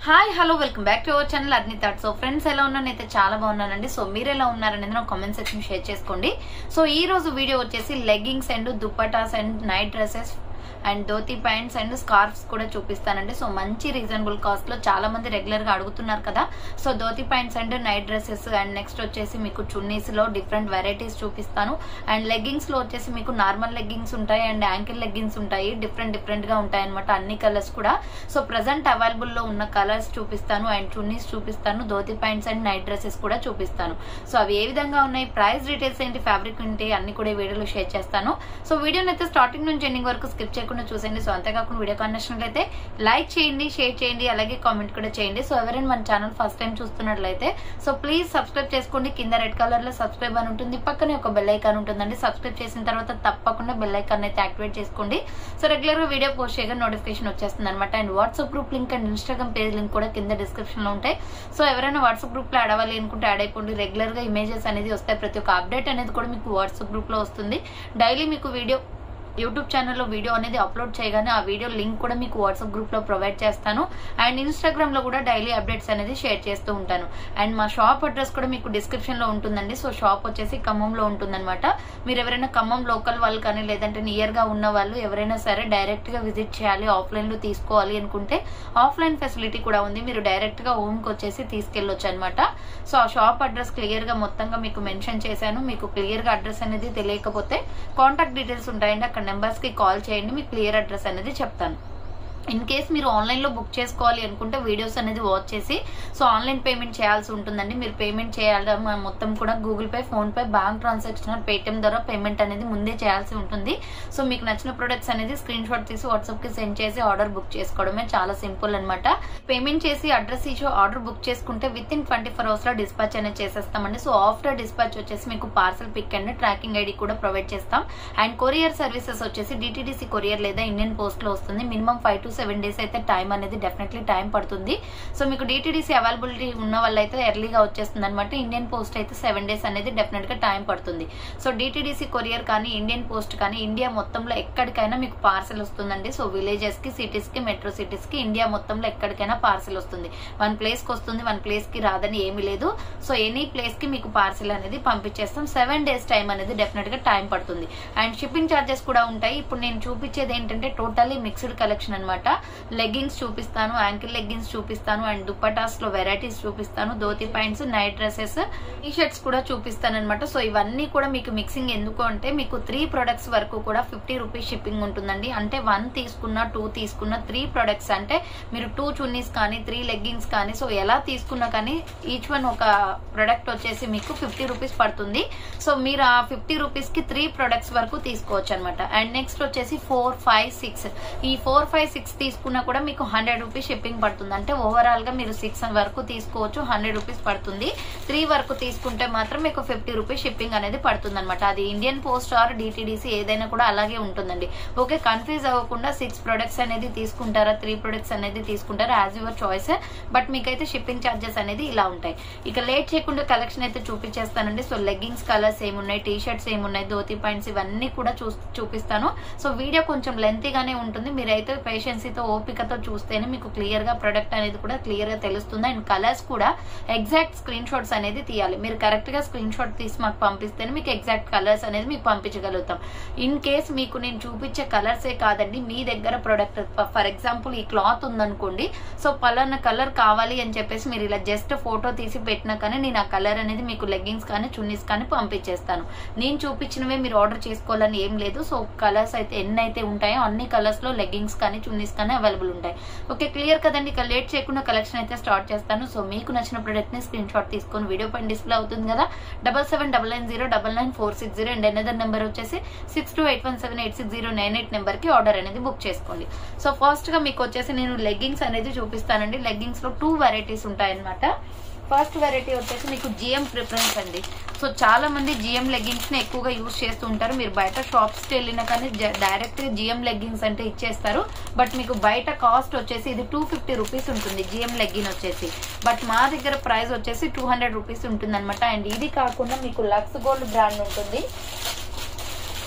hi hello welcome back to our channel Agni thought so friends ఎలా ఉన్నాను అయితే చాలా బాగున్నానండి సో మీరు ఎలా ఉన్నారనేది నాకు కామెంట్ సెక్షన్ షేర్ చేసుకోండి సో ఈ రోజు వీడియో వచ్చేసి leggings and dupattas and night dresses and dhoti pants and scarves కూడా చూపిస్తానండి సో మంచి రీజనబుల్ కాస్ట్ లో చాలా మంది రెగ్యులర్ గా అడుగుతున్నారు కదా so dhoti pants and night dresses and next వచ్చేసి మీకు చున్నీస్ లో డిఫరెంట్ వెరైటీస్ చూపిస్తాను అండ్ లెగ్గింగ్స్ లో వచ్చేసి మీకు నార్మల్ లెగ్గింగ్స్ ఉంటాయి అండ్ యాంకిల్ లెగ్గింగ్స్ ఉంటాయి డిఫరెంట్ డిఫరెంట్ గా ఉంటాయి అనమాట అన్ని కలర్స్ కూడా సో ప్రజెంట్ అవైలబుల్ లో ఉన్న కలర్స్ చూపిస్తాను అండ్ చున్నీస్ చూపిస్తాను dhoti pants and night dresses కూడా చూపిస్తాను సో అవి ఏ విధంగా ఉన్నాయి ప్రైస్ డీటెయిల్స్ ఏంటి ఫ్యాబ్రిక్ ఏంటి అన్ని కూడా ఈ వీడియోలో షేర్ చేస్తాను సో వీడియోని అయితే స్టార్టింగ్ నుంచి ఎండింగ్ వరకు స్కిప్ చేయకుండా చూసేయండి సో అంతేకాకుండా వీడియో నచ్చినట్లయితే లైక్ చేయండి షేర్ చేయండి అలాగే కామెంట్ కూడా చేయండి సో ఎవరైనా మన ఛానల్ ఫస్ట్ టైం చూస్తున్నట్లయితే సో ప్లీజ్ సబ్స్క్రైబ్ చేసుకోండి కింద రెడ్ కలర్ లో సబ్స్క్రైబ్ అని ఉంటుంది పక్కనే ఒక బెల్ ఐకాన్ ఉంటుందండి సబ్స్క్రైబ్ చేసిన తర్వాత తప్పకుండా బెల్ ఐకాన్ అయితే యాక్టివేట్ చేసుకోండి సో రెగ్యులర్ గా వీడియో పోస్ట్ చేయగా నోటిఫికేషన్ వచ్చేస్తుంది అనమాట and WhatsApp group link and Instagram page link కూడా కింద డిస్క్రిప్షన్ లో ఉంటాయి సో ఎవరైనా వాట్సాప్ గ్రూప్ లో అడవాలి అనుకుంటే యాడ్ అయిపోండి రెగ్యులర్ గా ఇమేజెస్ అనేది వస్తాయి ప్రతి ఒక్క అప్డేట్ అనేది కూడా మీకు వాట్సాప్ గ్రూప్ లో వస్తుంది డైలీ మీకు వీడియో యూట్యూబ్ ఛానల్లో వీడియో అనేది అప్లోడ్ చేయగానే ఆ వీడియో లింక్ కూడా మీకు వాట్సాప్ గ్రూప్ లో ప్రొవైడ్ చేస్తాను అండ్ ఇన్స్టాగ్రామ్ లో కూడా డైలీ అప్డేట్స్ అనేది షేర్ చేస్తూ ఉంటాను అండ్ మా షాప్ అడ్రస్ కూడా మీకు డిస్క్రిప్షన్ లో ఉంటుందండి సో షాప్ వచ్చేసి ఖమ్మంలో ఉంటుందన్నమాట మీరు ఎవరైనా ఖమ్మం లోకల్ వాళ్ళు కానీ లేదంటే నియర్ గా ఉన్న వాళ్ళు ఎవరైనా సరే డైరెక్ట్ గా విజిట్ చేయాలి ఆఫ్లైన్ లో తీసుకోవాలి అనుకుంటే ఆఫ్లైన్ ఫెసిలిటీ కూడా ఉంది మీరు డైరెక్ట్ గా హోమ్ కి వచ్చేసి తీసుకెళ్ళొచ్చు అనమాట సో ఆ షాప్ అడ్రస్ క్లియర్ గా మొత్తంగా మీకు మెన్షన్ చేశాను మీకు క్లియర్ గా అడ్రస్ అనేది తెలియకపోతే కాంటాక్ట్ డీటెయిల్స్ ఉంటాయండి అక్కడ నెంబర్స్ కి కాల్ చేయండి మీకు క్లియర్ అడ్రస్ అనేది చెప్తాను ఇన్ కేస్ మీరు ఆన్లైన్ లో బుక్ చేసుకోవాలి అనుకుంటే వీడియోస్ అనేది వాచ్ చేసి సో ఆన్లైన్ పేమెంట్ చేయాల్సి ఉంటుందండి మీరు పేమెంట్ చేయాలి మొత్తం కూడా Google pay PhonePe bank transaction Paytm ద్వారా పేమెంట్ అనేది ముందే చేయాల్సి ఉంటుంది సో మీకు నచ్చిన ప్రొడక్ట్స్ అనేది స్క్రీన్ షాట్ తీసి వాట్సాప్ కి సెండ్ చేసి ఆర్డర్ బుక్ చేసుకోవడమే చాలా సింపుల్ అనమాట పేమెంట్ చేసి అడ్రస్ ఇచ్చి ఆర్డర్ బుక్ చేసుకుంటే within twenty four hours లో డిస్పాచ్ అనేది చేసేస్తామండి సో ఆఫ్టర్ డిస్పాచ్ వచ్చేసి మీకు parcel pick and tracking ID కూడా ప్రొవైడ్ చేస్తాం అండ్ కొరియర్ సర్వీసెస్ వచ్చేసి డిటిడిసి కొరియర్ లేదా ఇండియన్ పోస్ట్ లో వస్తుంది minimum five to seven days అయితే టైం అనేది డెఫినెట్లీ టైం పడుతుంది సో మీకు డిటిడిసి అవైలబిలిటీ ఉన్న వాళ్ళైతే ఎర్లీగా వచ్చేస్తుంది అనమాట ఇండియన్ పోస్ట్ అయితే సెవెన్ డేస్ అనేది డెఫినెట్ గా టైం పడుతుంది సో డిటిడిసి కొరియర్ కానీ ఇండియన్ పోస్ట్ కానీ ఇండియా మొత్తంలో ఎక్కడికైనా మీకు పార్సల్ వస్తుందండి సో విలేజెస్ కి సిటీస్ కి మెట్రో సిటీస్ కి ఇండియా మొత్తంలో ఎక్కడికైనా పార్సల్ వస్తుంది వన్ ప్లేస్ కి వస్తుంది వన్ ప్లేస్ కి రాదని ఏమీ లేదు సో ఎనీ ప్లేస్ కి మీకు పార్సల్ అనేది పంపించేస్తాం సెవెన్ డేస్ టైం అనేది డెఫినెట్ గా టైం పడుతుంది అండ్ షిప్పింగ్ ఛార్జెస్ కూడా ఉంటాయి ఇప్పుడు నేను చూపించేది ఏంటంటే టోటల్లీ మిక్స్డ్ కలెక్షన్ అనమాట లెగ్గింగ్స్ చూపిస్తాను యాంకిల్ లెగ్గింగ్స్ చూపిస్తాను అండ్ దుప్పటాస్ లో వెరైటీస్ చూపిస్తాను dhoti pants night dresses T shirts కూడా చూపిస్తాను అనమాట సో ఇవన్నీ కూడా మీకు మిక్సింగ్ ఎందుకు అంటే మీకు త్రీ ప్రొడక్ట్స్ వరకు కూడా ఫిఫ్టీ రూపీస్ షిప్పింగ్ ఉంటుందండి అంటే వన్ తీసుకున్న టూ తీసుకున్న త్రీ ప్రొడక్ట్స్ అంటే మీరు టూ చున్నీస్ కానీ త్రీ లెగ్గింగ్స్ కానీ సో ఎలా తీసుకున్నా కానీ ఈచ్ వన్ ఒక ప్రొడక్ట్ వచ్చేసి మీకు ఫిఫ్టీ రూపీస్ పడుతుంది సో మీరు ఆ ఫిఫ్టీ రూపీస్ కి త్రీ ప్రొడక్ట్స్ వరకు తీసుకోవచ్చు అనమాట అండ్ నెక్స్ట్ వచ్చేసి ఫోర్ ఫైవ్ సిక్స్ ఈ ఫోర్ ఫైవ్ సిక్స్ తీసుకున్నా కూడా మీకు హండ్రెడ్ రూపీస్ షిప్పింగ్ పడుతుంది అంటే ఓవరాల్ గా మీరు సిక్స్ వరకు తీసుకోవచ్చు హండ్రెడ్ రూపీస్ పడుతుంది త్రీ వరకు తీసుకుంటే మాత్రం మీకు ఫిఫ్టీ రూపీస్ షిప్పింగ్ అనేది పడుతుంది అనమాట అది ఇండియన్ పోస్ట్ ఆర్ డిటిడిసి ఏదైనా కూడా అలాగే ఉంటుందండి ఓకే కన్ఫ్యూజ్ అవ్వకుండా సిక్స్ ప్రొడక్ట్స్ అనేది తీసుకుంటారా త్రీ ప్రొడక్ట్స్ అనేది తీసుకుంటారా యాజ్ యువర్ చాయిస్ బట్ మీకైతే షిప్పింగ్ ఛార్జెస్ అనేది ఇలా ఉంటాయి ఇక లేట్ చేయకుండా కలెక్షన్ అయితే చూపించేస్తానండి సో లెగ్గింగ్స్ కలర్స్ ఏమున్నాయి టీ షర్ట్స్ ఏమున్నాయి ధోతి పాయింట్స్ ఇవన్నీ కూడా చూ చూపిస్తాను సో వీడియో కొంచెం లెంతీగానే ఉంటుంది మీరైతే పేషెన్సీతో ఓపికతో చూస్తేనే మీకు క్లియర్ గా ప్రొడక్ట్ అనేది కూడా క్లియర్ గా తెలుస్తుంది అండ్ కలర్స్ కూడా ఎగ్జాక్ట్ స్క్రీన్ షాట్స్ అనేది తీయాలి మీరు కరెక్ట్ గా స్క్రీన్ షాట్ తీసి మాకు పంపిస్తేనే మీకు ఎగ్జాక్ట్ కలర్స్ అనేది మీకు పంపించగలుగుతాం ఇన్ కేస్ మీకు నేను చూపించే కలర్సే కాదండి మీ దగ్గర ప్రొడక్ట్ ఫర్ ఎగ్జాంపుల్ ఈ క్లాత్ ఉందనుకోండి సో పలానా కలర్ కావాలి అని చెప్పేసి మీరు ఇలా జస్ట్ ఫోటో తీసి పెట్టినా కానీ నేను ఆ కలర్ అనేది మీకు లెగ్గింగ్స్ కానీ చున్నీస్ కానీ పంపించేస్తాను నేను చూపించినవే మీరు ఆర్డర్ చేసుకోవాలని ఏం లేదు సో కలర్స్ అయితే ఎన్ని అయితే ఉంటాయో అన్ని కలర్స్ లో లెగ్గింగ్స్ కానీ చున్నీస్ కానీ అవైలబుల్ ఉంటాయి ఓకే క్లియర్ కదండి ఇక లేట్ చేయకుండా కలెక్షన్ అయితే స్టార్ట్ చేస్తాను సో మీకు నచ్చిన ప్రొడక్ట్ ని స్క్రీన్ షాట్ తీసుకొని వీడియో పైన డిస్ప్లే అవుతుంది కదా double seven double nine zero double nine four six zero and another number వచ్చేసి six two eight one seven eight six zero nine eight number కి ఆర్డర్ అనేది బుక్ చేసుకోండి so first గా మీకు వచ్చేసి నేను లెగ్గింగ్స్ అనేది చూపిస్తానండి లెగ్గింగ్స్ లో టూ వెరైటీస్ ఉంటాయన్నమాట ఫస్ట్ వెరైటీ వచ్చేసి మీకు జిఎం ప్రిఫరెన్స్ అండి సో చాలా మంది జిఎం లెగ్గింగ్స్ ని ఎక్కువగా యూజ్ చేస్తూ ఉంటారు మీరు బయట షాప్స్ కి వెళ్ళినా కానీ డైరెక్ట్ గా జిఎం లెగ్గింగ్స్ అంటే ఇచ్చేస్తారు బట్ మీకు బయట కాస్ట్ వచ్చేసి ఇది టూ ఫిఫ్టీ రూపీస్ ఉంటుంది జిఎం లెగ్గిన్ వచ్చేసి బట్ మా దగ్గర ప్రైస్ వచ్చేసి టూ హండ్రెడ్ రూపీస్ ఉంటుంది అనమాట అండ్ ఇది కాకుండా మీకు లక్స్ గోల్డ్ బ్రాండ్ ఉంటుంది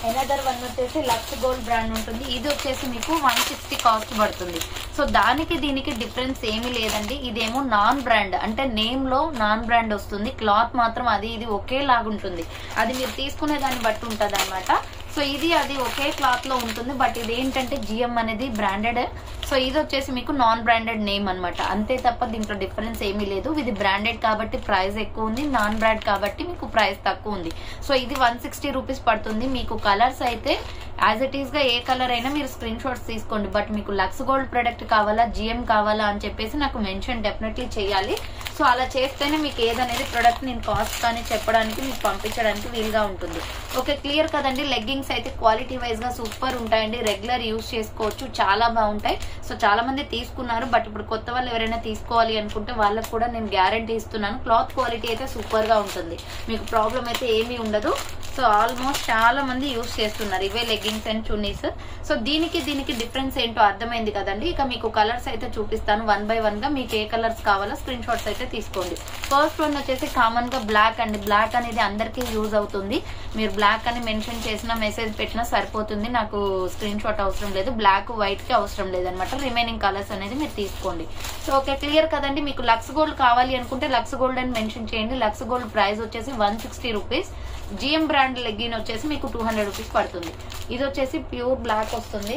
ఎనదర్ వన్ వచ్చేసి లక్స్ గోల్డ్ బ్రాండ్ ఉంటుంది ఇది వచ్చేసి మీకు వన్ సిక్స్టీ కాస్ట్ పడుతుంది సో దానికి దీనికి డిఫరెన్స్ ఏమీ లేదండి ఇదేమో నాన్ బ్రాండ్ అంటే నేమ్ లో నాన్ బ్రాండ్ వస్తుంది క్లాత్ మాత్రం అది ఇది ఒకేలాగా ఉంటుంది అది మీరు తీసుకునే దాన్ని బట్టి ఉంటుంది అనమాట సో ఇది అది ఒకే క్లాత్ లో ఉంటుంది బట్ ఇది ఏంటంటే జిఎం అనేది బ్రాండెడ్ సో ఇది వచ్చేసి మీకు నాన్ బ్రాండెడ్ నేమ్ అన్నమాట అంతే తప్ప దీంట్లో డిఫరెన్స్ ఏమీ లేదు ఇది బ్రాండెడ్ కాబట్టి ప్రైస్ ఎక్కువ ఉంది నాన్ బ్రాండ్ కాబట్టి మీకు ప్రైస్ తక్కువ ఉంది సో ఇది వన్ సిక్స్టీ రూపీస్ పడుతుంది మీకు కలర్స్ అయితే యాజ్ ఇట్ ఈస్ గా ఏ కలర్ అయినా మీరు స్క్రీన్ షాట్స్ తీసుకోండి బట్ మీకు లక్స్ గోల్డ్ ప్రొడక్ట్ కావాలా జిఎం కావాలా అని చెప్పేసి నాకు మెన్షన్ డెఫినెట్లీ చేయాలి సో అలా చేస్తేనే మీకు ఏదనేది ప్రొడక్ట్ నేను కాస్ట్ కానీ చెప్పడానికి మీకు పంపించడానికి వీలుగా ఉంటుంది ఓకే క్లియర్ కదండి లెగ్గింగ్స్ అయితే క్వాలిటీ వైజ్ గా సూపర్ ఉంటాయండి రెగ్యులర్ యూస్ చేసుకోవచ్చు చాలా బాగుంటాయి సో చాలా మంది తీసుకున్నారు బట్ ఇప్పుడు కొత్త వాళ్ళు ఎవరైనా తీసుకోవాలి అనుకుంటే వాళ్ళకి కూడా నేను గ్యారంటీ ఇస్తున్నాను క్లాత్ క్వాలిటీ అయితే సూపర్ గా ఉంటుంది మీకు ప్రాబ్లం అయితే ఏమీ ఉండదు సో ఆల్మోస్ట్ చాలా మంది యూస్ చేస్తున్నారు ఇవే లెగ్గింగ్స్ అండ్ చున్నీస్ సో దీనికి దీనికి డిఫరెన్స్ ఏంటో అర్థమైంది కదండి ఇక మీకు కలర్స్ అయితే చూపిస్తాను వన్ బై వన్ గా మీకు ఏ కలర్స్ కావాలో స్క్రీన్ షాట్స్ అయితే తీసుకోండి ఫస్ట్ వన్ వచ్చేసి కామన్ గా బ్లాక్ అండి బ్లాక్ అనేది అందరికీ యూజ్ అవుతుంది మీరు బ్లాక్ అని మెన్షన్ చేసిన మెసేజ్ పెట్టినా సరిపోతుంది నాకు స్క్రీన్ షాట్ అవసరం లేదు బ్లాక్ వైట్ కి అవసరం లేదనమాట రిమైనింగ్ కలర్స్ అనేది మీరు తీసుకోండి సో ఓకే క్లియర్ కదండి మీకు లక్స్ గోల్డ్ కావాలి అనుకుంటే లక్స్ గోల్డ్ అని మెన్షన్ చేయండి లక్స్ గోల్డ్ ప్రైస్ వచ్చేసి one sixty rupees GM brand legging వచ్చేసి మీకు టూ హండ్రెడ్ రూపీస్ పడుతుంది ఇది వచ్చేసి ప్యూర్ బ్లాక్ వస్తుంది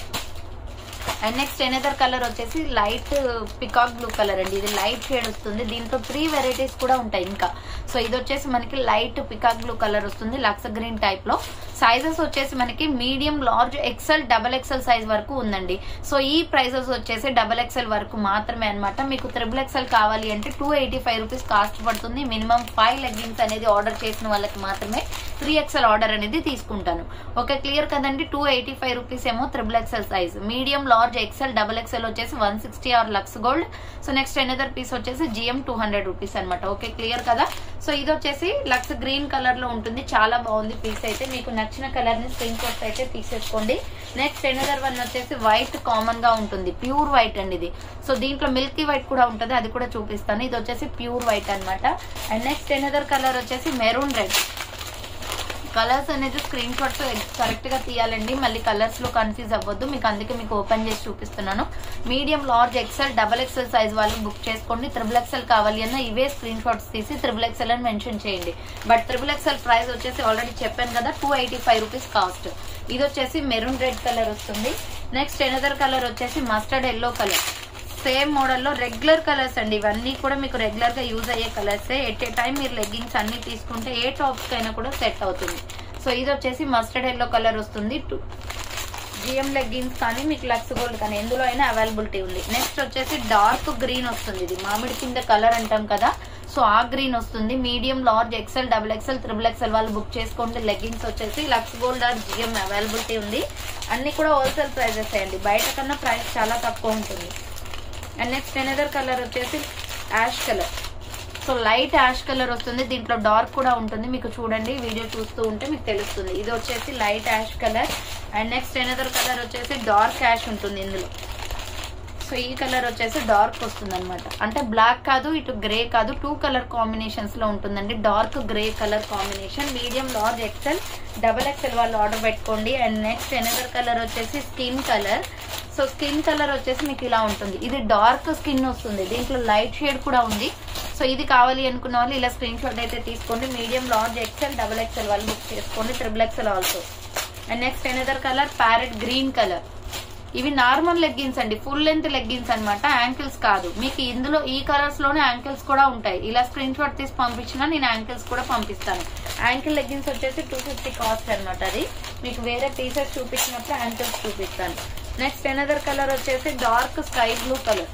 అండ్ నెక్స్ట్ ఎనదర్ కలర్ వచ్చేసి లైట్ పికాక్ బ్లూ కలర్ అండి ఇది లైట్ షేడ్ వస్తుంది దీంట్లో త్రీ వెరైటీస్ కూడా ఉంటాయి ఇంకా సో ఇది వచ్చేసి మనకి లైట్ పికాక్ బ్లూ కలర్ వస్తుంది లక్స్ గ్రీన్ టైప్ లో సైజెస్ వచ్చేసి మనకి medium large XL double XL size వరకు ఉందండి సో ఈ ప్రైజెస్ వచ్చేసి డబల్ ఎక్సెల్ వరకు మాత్రమే అనమాట మీకు త్రిబుల్ ఎక్సెల్ కావాలి అంటే two eighty five rupees cost పడుతుంది మినిమం ఫైవ్ లెగ్గింగ్స్ అనేది ఆర్డర్ చేసిన వాళ్ళకి మాత్రమే త్రీ ఎక్సెల్ ఆర్డర్ అనేది తీసుకుంటాను ఓకే క్లియర్ కదండి టూ ఎయిటీ ఫైవ్ రూపీస్ ఏమో triple XL size medium large XL double XL వచ్చేసి one sixty or Lux Gold so next another piece వచ్చేసి జిఎం టూ హండ్రెడ్ రూపీస్ అనమాట ఓకే క్లియర్ కదా so ఇది వచ్చేసి లక్స్ గ్రీన్ కలర్ లో ఉంటుంది చాలా బాగుంది పీస్ అయితే మీకు నచ్చిన కలర్ ని స్క్రీన్ షాట్స్ అయితే తీసేసుకోండి నెక్స్ట్ ఎనదర్ వన్ వచ్చేసి వైట్ కామన్ గా ఉంటుంది ప్యూర్ వైట్ అండి ఇది సో దీంట్లో మిల్కీ వైట్ కూడా ఉంటుంది అది కూడా చూపిస్తాను ఇది వచ్చేసి ప్యూర్ వైట్ అన్నమాట అండ్ నెక్స్ట్ ఎనదర్ కలర్ వచ్చేసి మెరూన్ రెడ్ కలర్స్ అనేది స్క్రీన్ షాట్స్ కరెక్ట్ గా తీయాలండి మళ్ళీ కలర్స్ లో కన్ఫ్యూజ్ అవ్వద్దు మీకు అందుకే మీకు ఓపెన్ చేసి చూపిస్తున్నాను medium large XL double XL size వాళ్ళు బుక్ చేసుకోండి త్రిబుల్ ఎక్సెల్ కావాలి అన్న ఇవే స్క్రీన్ షాట్స్ తీసి త్రిబుల్ ఎక్సెల్ అని మెన్షన్ చేయండి బట్ త్రిబుల్ ఎక్సెల్ ప్రైస్ వచ్చేసి ఆల్రెడీ చెప్పాను కదా two eighty five rupees cost ఇది వచ్చేసి మెరూన్ రెడ్ కలర్ వస్తుంది నెక్స్ట్ ఎనదర్ కలర్ వచ్చేసి మస్టర్డ్ ఎల్లో కలర్ సేమ్ మోడల్లో రెగ్యులర్ కలర్స్ అండి ఇవన్నీ కూడా మీకు రెగ్యులర్ గా యూజ్ అయ్యే కలర్స్ ఎట్ ఏ టైం మీరు లెగ్గింగ్స్ అన్ని తీసుకుంటే ఏ టాప్స్ కైనా కూడా సెట్ అవుతుంది సో ఇది వచ్చేసి మస్టర్డ్ ఎల్లో కలర్ వస్తుంది జిఎం లెగ్గిన్స్ కానీ మీకు లక్స్ గోల్డ్ కానీ ఎందులో అయినా అవైలబిలిటీ ఉంది నెక్స్ట్ వచ్చేసి డార్క్ గ్రీన్ వస్తుంది ఇది మామిడి కింద కలర్ అంటాం కదా సో ఆ గ్రీన్ వస్తుంది medium large XL double XL triple XL వాళ్ళు బుక్ చేసుకోండి లెగ్గింగ్స్ వచ్చేసి Lux gold or GM availability ఉంది అన్ని కూడా హోల్సేల్ ప్రైజెస్ అండి బయట కన్నా ప్రైస్ చాలా తక్కువ ఉంటుంది అండ్ నెక్స్ట్ ఎనదర్ కలర్ వచ్చేసి ash colour so light ash colour వస్తుంది దీంట్లో డార్క్ కూడా ఉంటుంది మీకు చూడండి వీడియో చూస్తూ ఉంటే మీకు తెలుస్తుంది ఇది వచ్చేసి light ash colour and next another colour వచ్చేసి డార్క్ యాష్ ఉంటుంది ఇందులో సో ఈ కలర్ వచ్చేసి డార్క్ వస్తుంది అనమాట అంటే బ్లాక్ కాదు ఇటు గ్రే కాదు టూ కలర్ కాంబినేషన్స్ లో ఉంటుందండి dark grey colour combination medium large XL double XL వాళ్ళు ఆర్డర్ పెట్టుకోండి అండ్ నెక్స్ట్ ఎనదర్ కలర్ వచ్చేసి skin colour so skin colour వచ్చేసి మీకు ఇలా ఉంటుంది ఇది డార్క్ స్కిన్ వస్తుంది దీంట్లో లైట్ షేడ్ కూడా ఉంది సో ఇది కావాలి అనుకున్న వాళ్ళు ఇలా స్క్రీన్ షాట్ అయితే తీసుకోండి medium large XL double XL వాళ్ళు బుక్ చేసుకోండి triple XL also and next another colour parrot green colour ఇవి నార్మల్ లెగ్గిన్స్ అండి ఫుల్ లెంత్ లెగ్గిన్స్ అనమాట యాంకిల్స్ కాదు మీకు ఇందులో ఈ కలర్స్ లోనే యాంకిల్స్ కూడా ఉంటాయి ఇలా స్క్రీన్ షాట్ తీసి పంపించినా నేను యాంకిల్స్ కూడా పంపిస్తాను యాంకిల్ లెగ్గిన్స్ వచ్చేసి టూ ఫిఫ్టీ కాస్ట్ అనమాట అది మీకు వేరే పీసెస్ చూపించినప్పుడు యాంకిల్స్ చూపిస్తాను నెక్స్ట్ ఎనదర్ కలర్ వచ్చేసి డార్క్ స్కై బ్లూ కలర్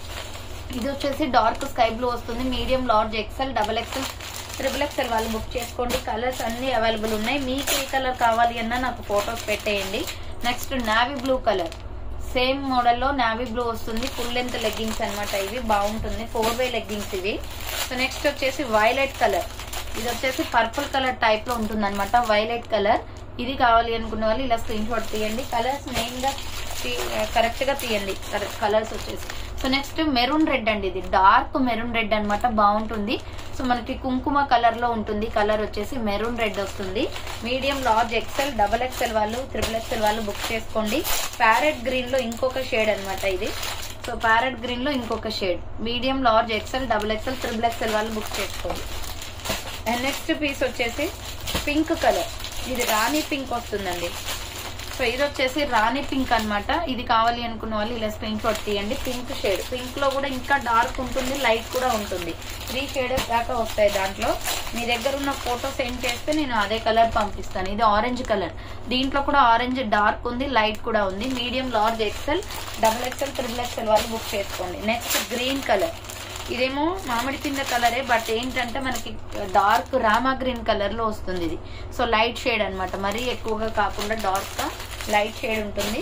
ఇది వచ్చేసి డార్క్ స్కై బ్లూ వస్తుంది medium large XL double XL triple XL వాళ్ళు బుక్ చేసుకోండి కలర్స్ అన్ని అవైలబుల్ ఉన్నాయి మీకు ఏ కలర్ కావాలి అన్నా నాకు ఫొటోస్ పెట్టేయండి next navy blue colour same మోడల్లో నావీ బ్లూ వస్తుంది ఫుల్ లెంత్ లెగ్గింగ్స్ అనమాట ఇవి బాగుంటుంది ఫోర్ వే లెగ్గింగ్స్ ఇవి సో నెక్స్ట్ వచ్చేసి వైలెట్ కలర్ ఇది వచ్చేసి పర్పుల్ కలర్ టైప్ లో ఉంటుంది అనమాట వైలెట్ కలర్ ఇది కావాలి అనుకున్న వాళ్ళు ఇలా స్క్రీన్ షాట్ తీయండి కలర్స్ మెయిన్ గా కరెక్ట్ గా తీయండి కలర్స్ వచ్చేసి సో నెక్స్ట్ మెరూన్ రెడ్ అండి ఇది డార్క్ మెరూన్ రెడ్ అన్నమాట బాగుంటుంది సో మనకి కుంకుమ కలర్ లో ఉంటుంది కలర్ వచ్చేసి మెరూన్ రెడ్ వస్తుంది medium large XL double XL వాళ్ళు త్రిబుల్ ఎక్సెల్ వాళ్ళు బుక్ చేసుకోండి ప్యారెట్ గ్రీన్ లో ఇంకొక షేడ్ అన్నమాట ఇది సో ప్యారెట్ గ్రీన్ లో ఇంకొక shade medium large XL double XL triple XL వాళ్ళు బుక్ చేసుకోండి అండ్ నెక్స్ట్ పీస్ వచ్చేసి పింక్ కలర్ ఇది రాణి పింక్ వస్తుందండి సో ఇది వచ్చేసి రాణి పింక్ అన్నమాట ఇది కావాలి అనుకున్న వాళ్ళు ఇలా స్క్రీన్ షాట్ తీయండి పింక్ షేడ్ పింక్ లో కూడా ఇంకా డార్క్ ఉంటుంది లైట్ కూడా ఉంటుంది త్రీ షేడెస్ దాకా వస్తాయి దాంట్లో మీ దగ్గర ఉన్న ఫోటో సెండ్ చేస్తే నేను అదే కలర్ పంపిస్తాను ఇది ఆరెంజ్ కలర్ దీంట్లో కూడా ఆరెంజ్ డార్క్ ఉంది లైట్ కూడా ఉంది medium large XL double XL triple XL వాళ్ళు బుక్ చేసుకోండి నెక్స్ట్ గ్రీన్ కలర్ ఇదేమో మామిడి పింద కలరే బట్ ఏంటంటే మనకి డార్క్ రామా గ్రీన్ కలర్ లో వస్తుంది ఇది సో లైట్ షేడ్ అన్నమాట మరీ ఎక్కువగా కాకుండా డార్క్ గా లైట్ షేడ్ ఉంటుంది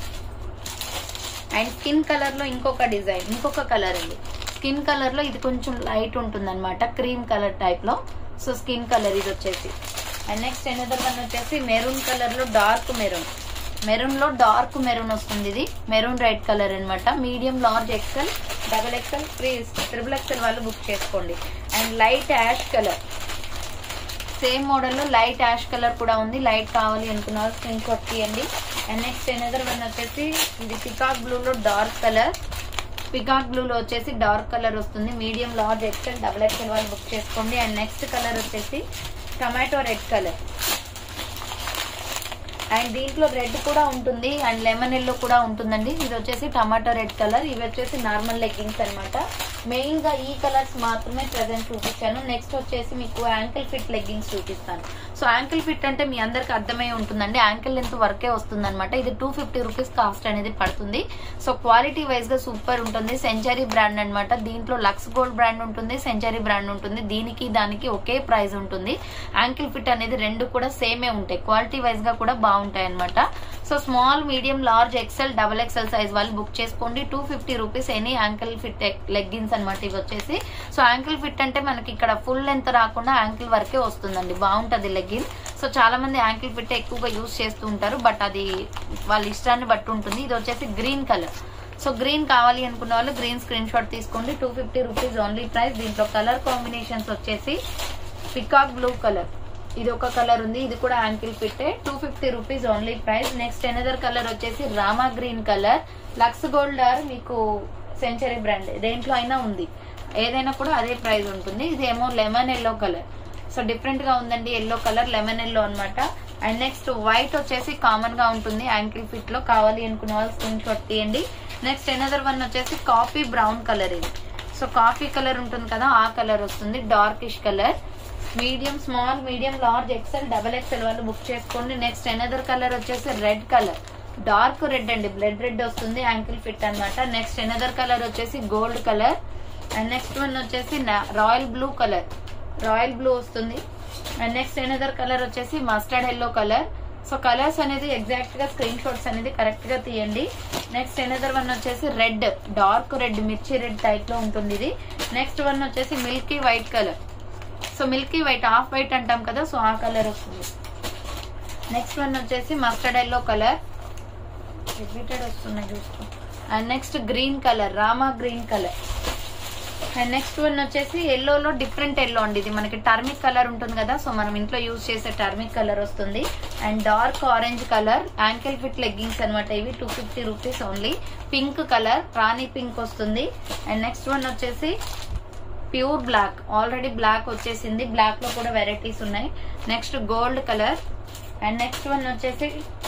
అండ్ స్కిన్ కలర్ లో ఇంకొక డిజైన్ ఇంకొక కలర్ అండి స్కిన్ కలర్ లో ఇది కొంచెం లైట్ ఉంటుంది అనమాట క్రీమ్ కలర్ టైప్ లో సో స్కిన్ కలర్ ఇది వచ్చేసి అండ్ నెక్స్ట్ ఎనదర్ వన్ వచ్చేసి మెరూన్ కలర్ లో డార్క్ మెరూన్ మెరూన్ లో డార్క్ మెరూన్ వస్తుంది ఇది మెరూన్ రెడ్ కలర్ అన్నమాట medium large XL double XL three triple XL వాళ్ళు బుక్ చేసుకోండి and light ash colour same మోడల్లో లైట్ యాష్ కలర్ కూడా ఉంది లైట్ కావాలి అనుకున్న వాళ్ళు స్క్రీన్ షాట్ తీయండి అండ్ నెక్స్ట్ ఎనదర్ వన్ వచ్చేసి ఇది పికాక్ బ్లూలో డార్క్ కలర్ పికాక్ బ్లూలో వచ్చేసి డార్క్ కలర్ వస్తుంది medium large XL double XL వాళ్ళు బుక్ చేసుకోండి అండ్ నెక్స్ట్ కలర్ వచ్చేసి టమాటో రెడ్ కలర్ అండ్ దీంట్లో రెడ్ కూడా ఉంటుంది అండ్ లెమన్ ఎల్లో కూడా ఉంటుందండి ఇది వచ్చేసి టమాటో రెడ్ కలర్ ఇవి వచ్చేసి నార్మల్ లెగ్గింగ్స్ అనమాట మెయిన్ గా ఈ కలర్స్ మాత్రమే ప్రెసెంట్ చూపించాను నెక్స్ట్ వచ్చేసి మీకు యాంకిల్ ఫిట్ లెగ్గింగ్స్ చూపిస్తాను సో యాంకిల్ ఫిట్ అంటే మీ అందరికి అర్థమై ఉంటుందండి యాంకిల్ లెంత్ వరకే వస్తుంది అనమాట ఇది టూ ఫిఫ్టీ రూపీస్ కాస్ట్ అనేది పడుతుంది సో క్వాలిటీ వైజ్ గా సూపర్ ఉంటుంది సెంచరీ బ్రాండ్ అన్నమాట దీంట్లో లక్స్ గోల్డ్ బ్రాండ్ ఉంటుంది సెంచరీ బ్రాండ్ ఉంటుంది దీనికి దానికి ఒకే ప్రైస్ ఉంటుంది యాంకిల్ ఫిట్ అనేది రెండు కూడా సేమే ఉంటాయి క్వాలిటీ వైజ్ గా కూడా బాగుంటాయి అనమాట so small medium large XL double XL size వాళ్ళు బుక్ చేసుకోండి two fifty rupees any ankle fit leggings అనమాట ఇవి వచ్చేసి సో యాంకిల్ ఫిట్ అంటే మనకి ఇక్కడ ఫుల్ లెంత్ రాకుండా యాంకిల్ వరకే వస్తుందండి బాగుంటది లెగ్గిన్ సో చాలా మంది యాంకిల్ ఫిట్ ఎక్కువగా యూస్ చేస్తూ ఉంటారు బట్ అది వాళ్ళ ఇష్టాన్ని బట్టి ఉంటుంది ఇది వచ్చేసి గ్రీన్ కలర్ సో గ్రీన్ కావాలి అనుకున్న వాళ్ళు గ్రీన్ స్క్రీన్ షాట్ తీసుకోండి two fifty rupees only price దీంట్లో కలర్ కాంబినేషన్స్ వచ్చేసి పికాక్ బ్లూ కలర్ ఇది ఒక కలర్ ఉంది ఇది కూడా యాంకిల్ ఫిట్టే two fifty rupees only price next another colour వచ్చేసి Rama green colour lux gold or మీకు సెంచరీ బ్రాండ్ దేంట్లో అయినా ఉంది ఏదైనా కూడా అదే ప్రైస్ ఉంటుంది ఇదేమో lemon yellow colour so different గా ఉందండి ఎల్లో కలర్ లెమన్ ఎల్లో అన్నమాట అండ్ నెక్స్ట్ వైట్ వచ్చేసి కామన్ గా ఉంటుంది యాంకిల్ ఫిట్ లో కావాలి అనుకున్న వాళ్ళు స్క్రీన్ షాట్ తీయండి నెక్స్ట్ ఎనదర్ వన్ వచ్చేసి కాఫీ బ్రౌన్ కలర్ ఇది సో కాఫీ కలర్ ఉంటుంది కదా ఆ కలర్ వస్తుంది darkish colour medium small medium large XL double XL వాళ్ళు బుక్ చేసుకోండి నెక్స్ట్ ఎనదర్ కలర్ వచ్చేసి రెడ్ కలర్ డార్క్ రెడ్ అండి బ్లడ్ రెడ్ వస్తుంది యాంకిల్ ఫిట్ అన్నమాట నెక్స్ట్ ఎనదర్ కలర్ వచ్చేసి gold colour and next one వచ్చేసి royal blue colour royal blue వస్తుంది and next another colour వచ్చేసి mustard yellow colour so colours అనేది exact గా screen shots అనేది కరెక్ట్ గా తీయండి నెక్స్ట్ ఎనదర్ వన్ వచ్చేసి రెడ్ డార్క్ రెడ్ మిర్చి రెడ్ టైప్ లో ఉంటుంది ఇది నెక్స్ట్ వన్ వచ్చేసి milky white colour so milky white half white అంటాం కదా సో ఆ కలర్ వస్తుంది నెక్స్ట్ వన్ వచ్చేసి మస్టర్డ్ ఎల్లో కలర్ రిపీటెడ్ వస్తున్నాయి చూసుకో and next green colour Rama green colour and next one వచ్చేసి ఎల్లోలో డిఫరెంట్ ఎల్లో అండి ఇది మనకి టర్మిక్ కలర్ ఉంటుంది కదా సో మనం ఇంట్లో యూజ్ చేసే టర్మిక్ కలర్ వస్తుంది and dark orange colour ankle fit leggings అనమాట ఇవి two fifty rupees only pink colour రాణి పింక్ వస్తుంది అండ్ నెక్స్ట్ వన్ వచ్చేసి ప్యూర్ బ్లాక్ ఆల్రెడీ బ్లాక్ వచ్చేసింది బ్లాక్ లో కూడా వెరైటీస్ ఉన్నాయి next gold colour and next one వచ్చేసి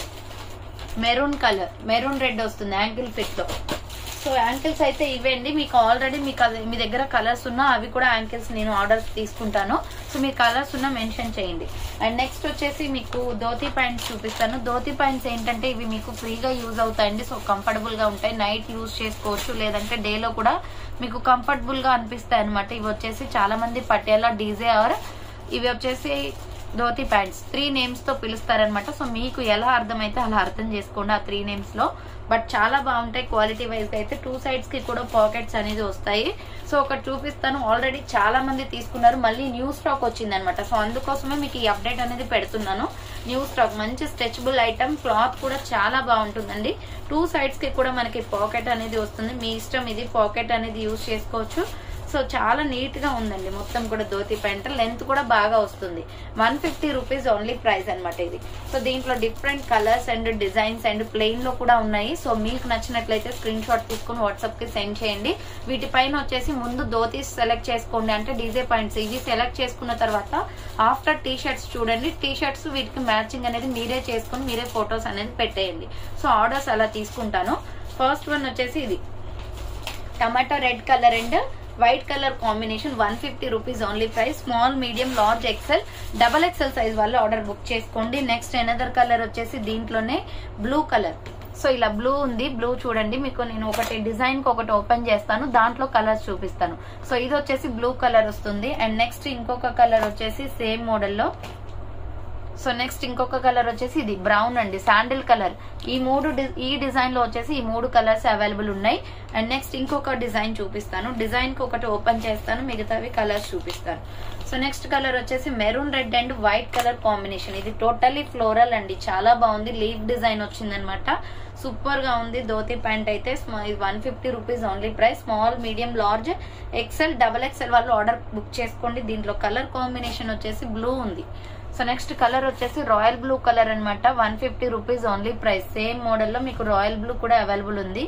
మెరూన్ కలర్ మెరూన్ రెడ్ వస్తుంది యాంకిల్ ఫిట్ లో సో యాంకిల్స్ అయితే ఇవ్వండి మీకు ఆల్రెడీ మీకు అది- మీ దగ్గర కలర్స్ ఉన్నా అవి కూడా యాంకిల్స్ నేను ఆర్డర్ తీసుకుంటాను సో మీరు కలర్స్ ఉన్నా మెన్షన్ చేయండి అండ్ నెక్స్ట్ వచ్చేసి మీకు ధోతి ప్యాంట్స్ చూపిస్తాను ధోతి ప్యాంట్స్ ఏంటంటే ఇవి మీకు ఫ్రీగా యూజ్ అవుతాయండి సో కంఫర్టబుల్ గా ఉంటాయి నైట్ యూజ్ చేసుకోవచ్చు లేదంటే డేలో కూడా మీకు కంఫర్టబుల్ గా అనిపిస్తాయి అనమాట ఇవి వచ్చేసి చాలా మంది పటియాలా డీజే ఆర్ ఇవి వచ్చేసి ధోతి ప్యాంట్స్ త్రీ నేమ్స్ తో పిలుస్తారనమాట సో మీకు ఎలా అర్థమైతే అలా అర్థం చేసుకోండి ఆ త్రీ నేమ్స్ లో బట్ చాలా బాగుంటాయి క్వాలిటీ వైజ్ అయితే టూ సైడ్స్ కి కూడా పాకెట్స్ అనేది వస్తాయి సో ఒకటి చూపిస్తాను ఆల్రెడీ చాలా మంది తీసుకున్నారు మళ్ళీ న్యూ స్టాక్ వచ్చింది అనమాట సో అందుకోసమే మీకు ఈ అప్డేట్ అనేది పెడుతున్నాను న్యూ స్టాక్ మంచి స్ట్రెచబుల్ ఐటమ్ క్లాత్ కూడా చాలా బాగుంటుందండి టూ సైడ్స్ కి కూడా మనకి పాకెట్ అనేది వస్తుంది మీ ఇష్టం ఇది పాకెట్ అనేది యూజ్ చేసుకోవచ్చు సో చాలా నీట్ గా ఉందండి మొత్తం కూడా ధోతి ప్యాంట్ లెంత్ కూడా బాగా వస్తుంది one fifty rupees only price అనమాట ఇది సో దీంట్లో different colours and designs and plain లో కూడా ఉన్నాయి సో మీకు నచ్చినట్లయితే స్క్రీన్ షాట్ తీసుకుని వాట్సాప్ కి సెండ్ చేయండి వీటిపైన వచ్చేసి ముందు ధోతీస్ సెలెక్ట్ చేసుకోండి అంటే డీజే పాయింట్స్ ఇవి సెలెక్ట్ చేసుకున్న తర్వాత ఆఫ్టర్ టీ షర్ట్స్ చూడండి టీ షర్ట్స్ వీటికి మ్యాచింగ్ అనేది మీరే చేసుకుని మీరే ఫొటోస్ అనేది పెట్టేయండి సో ఆర్డర్స్ అలా తీసుకుంటాను ఫస్ట్ వన్ వచ్చేసి ఇది tomato red colour and white colour combination one fifty rupees only price small medium large XL double XL size వాళ్ళు ఆర్డర్ బుక్ చేసుకోండి నెక్స్ట్ ఎనదర్ కలర్ వచ్చేసి దీంట్లోనే బ్లూ కలర్ సో ఇలా blue ఉంది బ్లూ చూడండి మీకు నేను ఒకటి డిజైన్ కి ఒకటి ఓపెన్ చేస్తాను దాంట్లో కలర్స్ చూపిస్తాను సో ఇది వచ్చేసి బ్లూ కలర్ వస్తుంది అండ్ నెక్స్ట్ ఇంకొక కలర్ వచ్చేసి సేమ్ మోడల్లో సో నెక్స్ట్ ఇంకొక కలర్ వచ్చేసి ఇది బ్రౌన్ అండి శాండిల్ కలర్ ఈ మూడు డి- ఈ డిజైన్ లో వచ్చేసి ఈ మూడు కలర్స్ అవైలబుల్ ఉన్నాయి అండ్ నెక్స్ట్ ఇంకొక డిజైన్ చూపిస్తాను డిజైన్ కి ఒకటి ఓపెన్ చేస్తాను మిగతావి కలర్స్ చూపిస్తాను సో నెక్స్ట్ కలర్ వచ్చేసి maroon red and white colour combination ఇది టోటల్లీ ఫ్లోరల్ అండి చాలా బాగుంది లీవ్ డిజైన్ వచ్చిందనమాట సూపర్ గా ఉంది ధోతి ప్యాంట్ అయితే one fifty rupees only price small medium large XL double XL వాళ్ళు ఆర్డర్ బుక్ చేసుకోండి దీంట్లో కలర్ కాంబినేషన్ వచ్చేసి బ్లూ ఉంది సో నెక్స్ట్ కలర్ వచ్చేసి రాయల్ బ్లూ కలర్ అన్నమాట one fifty rupees only price same మోడల్లో మీకు రాయల్ బ్లూ కూడా అవైలబుల్ ఉంది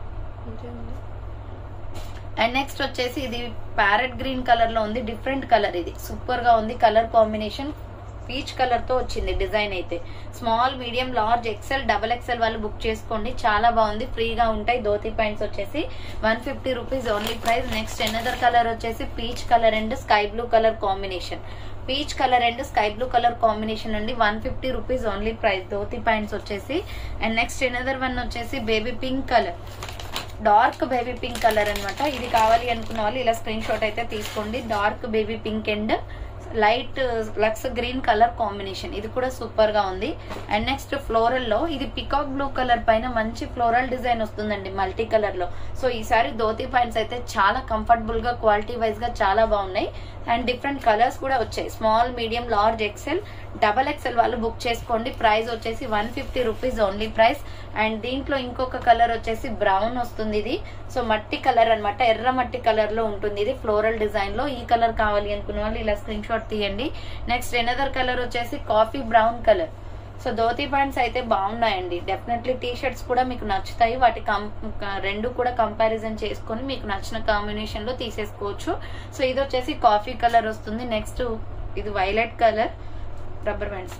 అండ్ నెక్స్ట్ వచ్చేసి ఇది ప్యారెట్ గ్రీన్ కలర్ లో ఉంది డిఫరెంట్ కలర్ ఇది సూపర్ గా ఉంది కలర్ కాంబినేషన్ పీచ్ కలర్ తో వచ్చింది డిజైన్ అయితే small medium large XL double XL వాళ్ళు బుక్ చేసుకోండి చాలా బాగుంది ఫ్రీగా ఉంటాయి ధోతి ప్యాంట్స్ వచ్చేసి one fifty rupees only price next another colour వచ్చేసి peach colour and sky blue colour combination peach colour and sky blue colour combination అండి one fifty rupees only price dhoti pants వచ్చేసి అండ్ నెక్స్ట్ ఎనదర్ వన్ వచ్చేసి baby pink colour dark baby pink colour అన్నమాట ఇది కావాలి అనుకున్న వాళ్ళు ఇలా screen shot అయితే తీసుకోండి dark baby pink and light lux green colour combination ఇది కూడా సూపర్ గా ఉంది అండ్ నెక్స్ట్ ఫ్లోరల్ లో ఇది పికాక్ బ్లూ కలర్ పైన మంచి ఫ్లోరల్ డిజైన్ వస్తుందండి మల్టీ కలర్ లో సో ఈసారి ధోతి ప్యాంట్స్ అయితే చాలా కంఫర్టబుల్ గా క్వాలిటీ వైజ్ గా చాలా బాగున్నాయి అండ్ డిఫరెంట్ కలర్స్ కూడా వచ్చాయి small medium large XL double XL వాళ్ళు బుక్ చేసుకోండి ప్రైస్ వచ్చేసి one fifty rupees only price and దీంట్లో ఇంకొక కలర్ వచ్చేసి బ్రౌన్ వస్తుంది ఇది సో మట్టి కలర్ అన్నమాట ఎర్ర మట్టి కలర్ లో ఉంటుంది ఇది ఫ్లోరల్ డిజైన్ లో ఈ కలర్ కావాలి అనుకున్న వాళ్ళు ఇలా స్క్రీన్ షాట్ తీయండి నెక్స్ట్ ఎనదర్ కలర్ వచ్చేసి coffee brown colour so dhoti pants అయితే బాగున్నాయండి డెఫినెట్లీ టీ షర్ట్స్ కూడా మీకు నచ్చుతాయి వాటి కం రెండు కూడా కంపారిజన్ చేసుకొని మీకు నచ్చిన కాంబినేషన్ లో తీసేసుకోవచ్చు సో ఇది వచ్చేసి కాఫీ కలర్ వస్తుంది నెక్స్ట్ ఇది violet colour rubber bands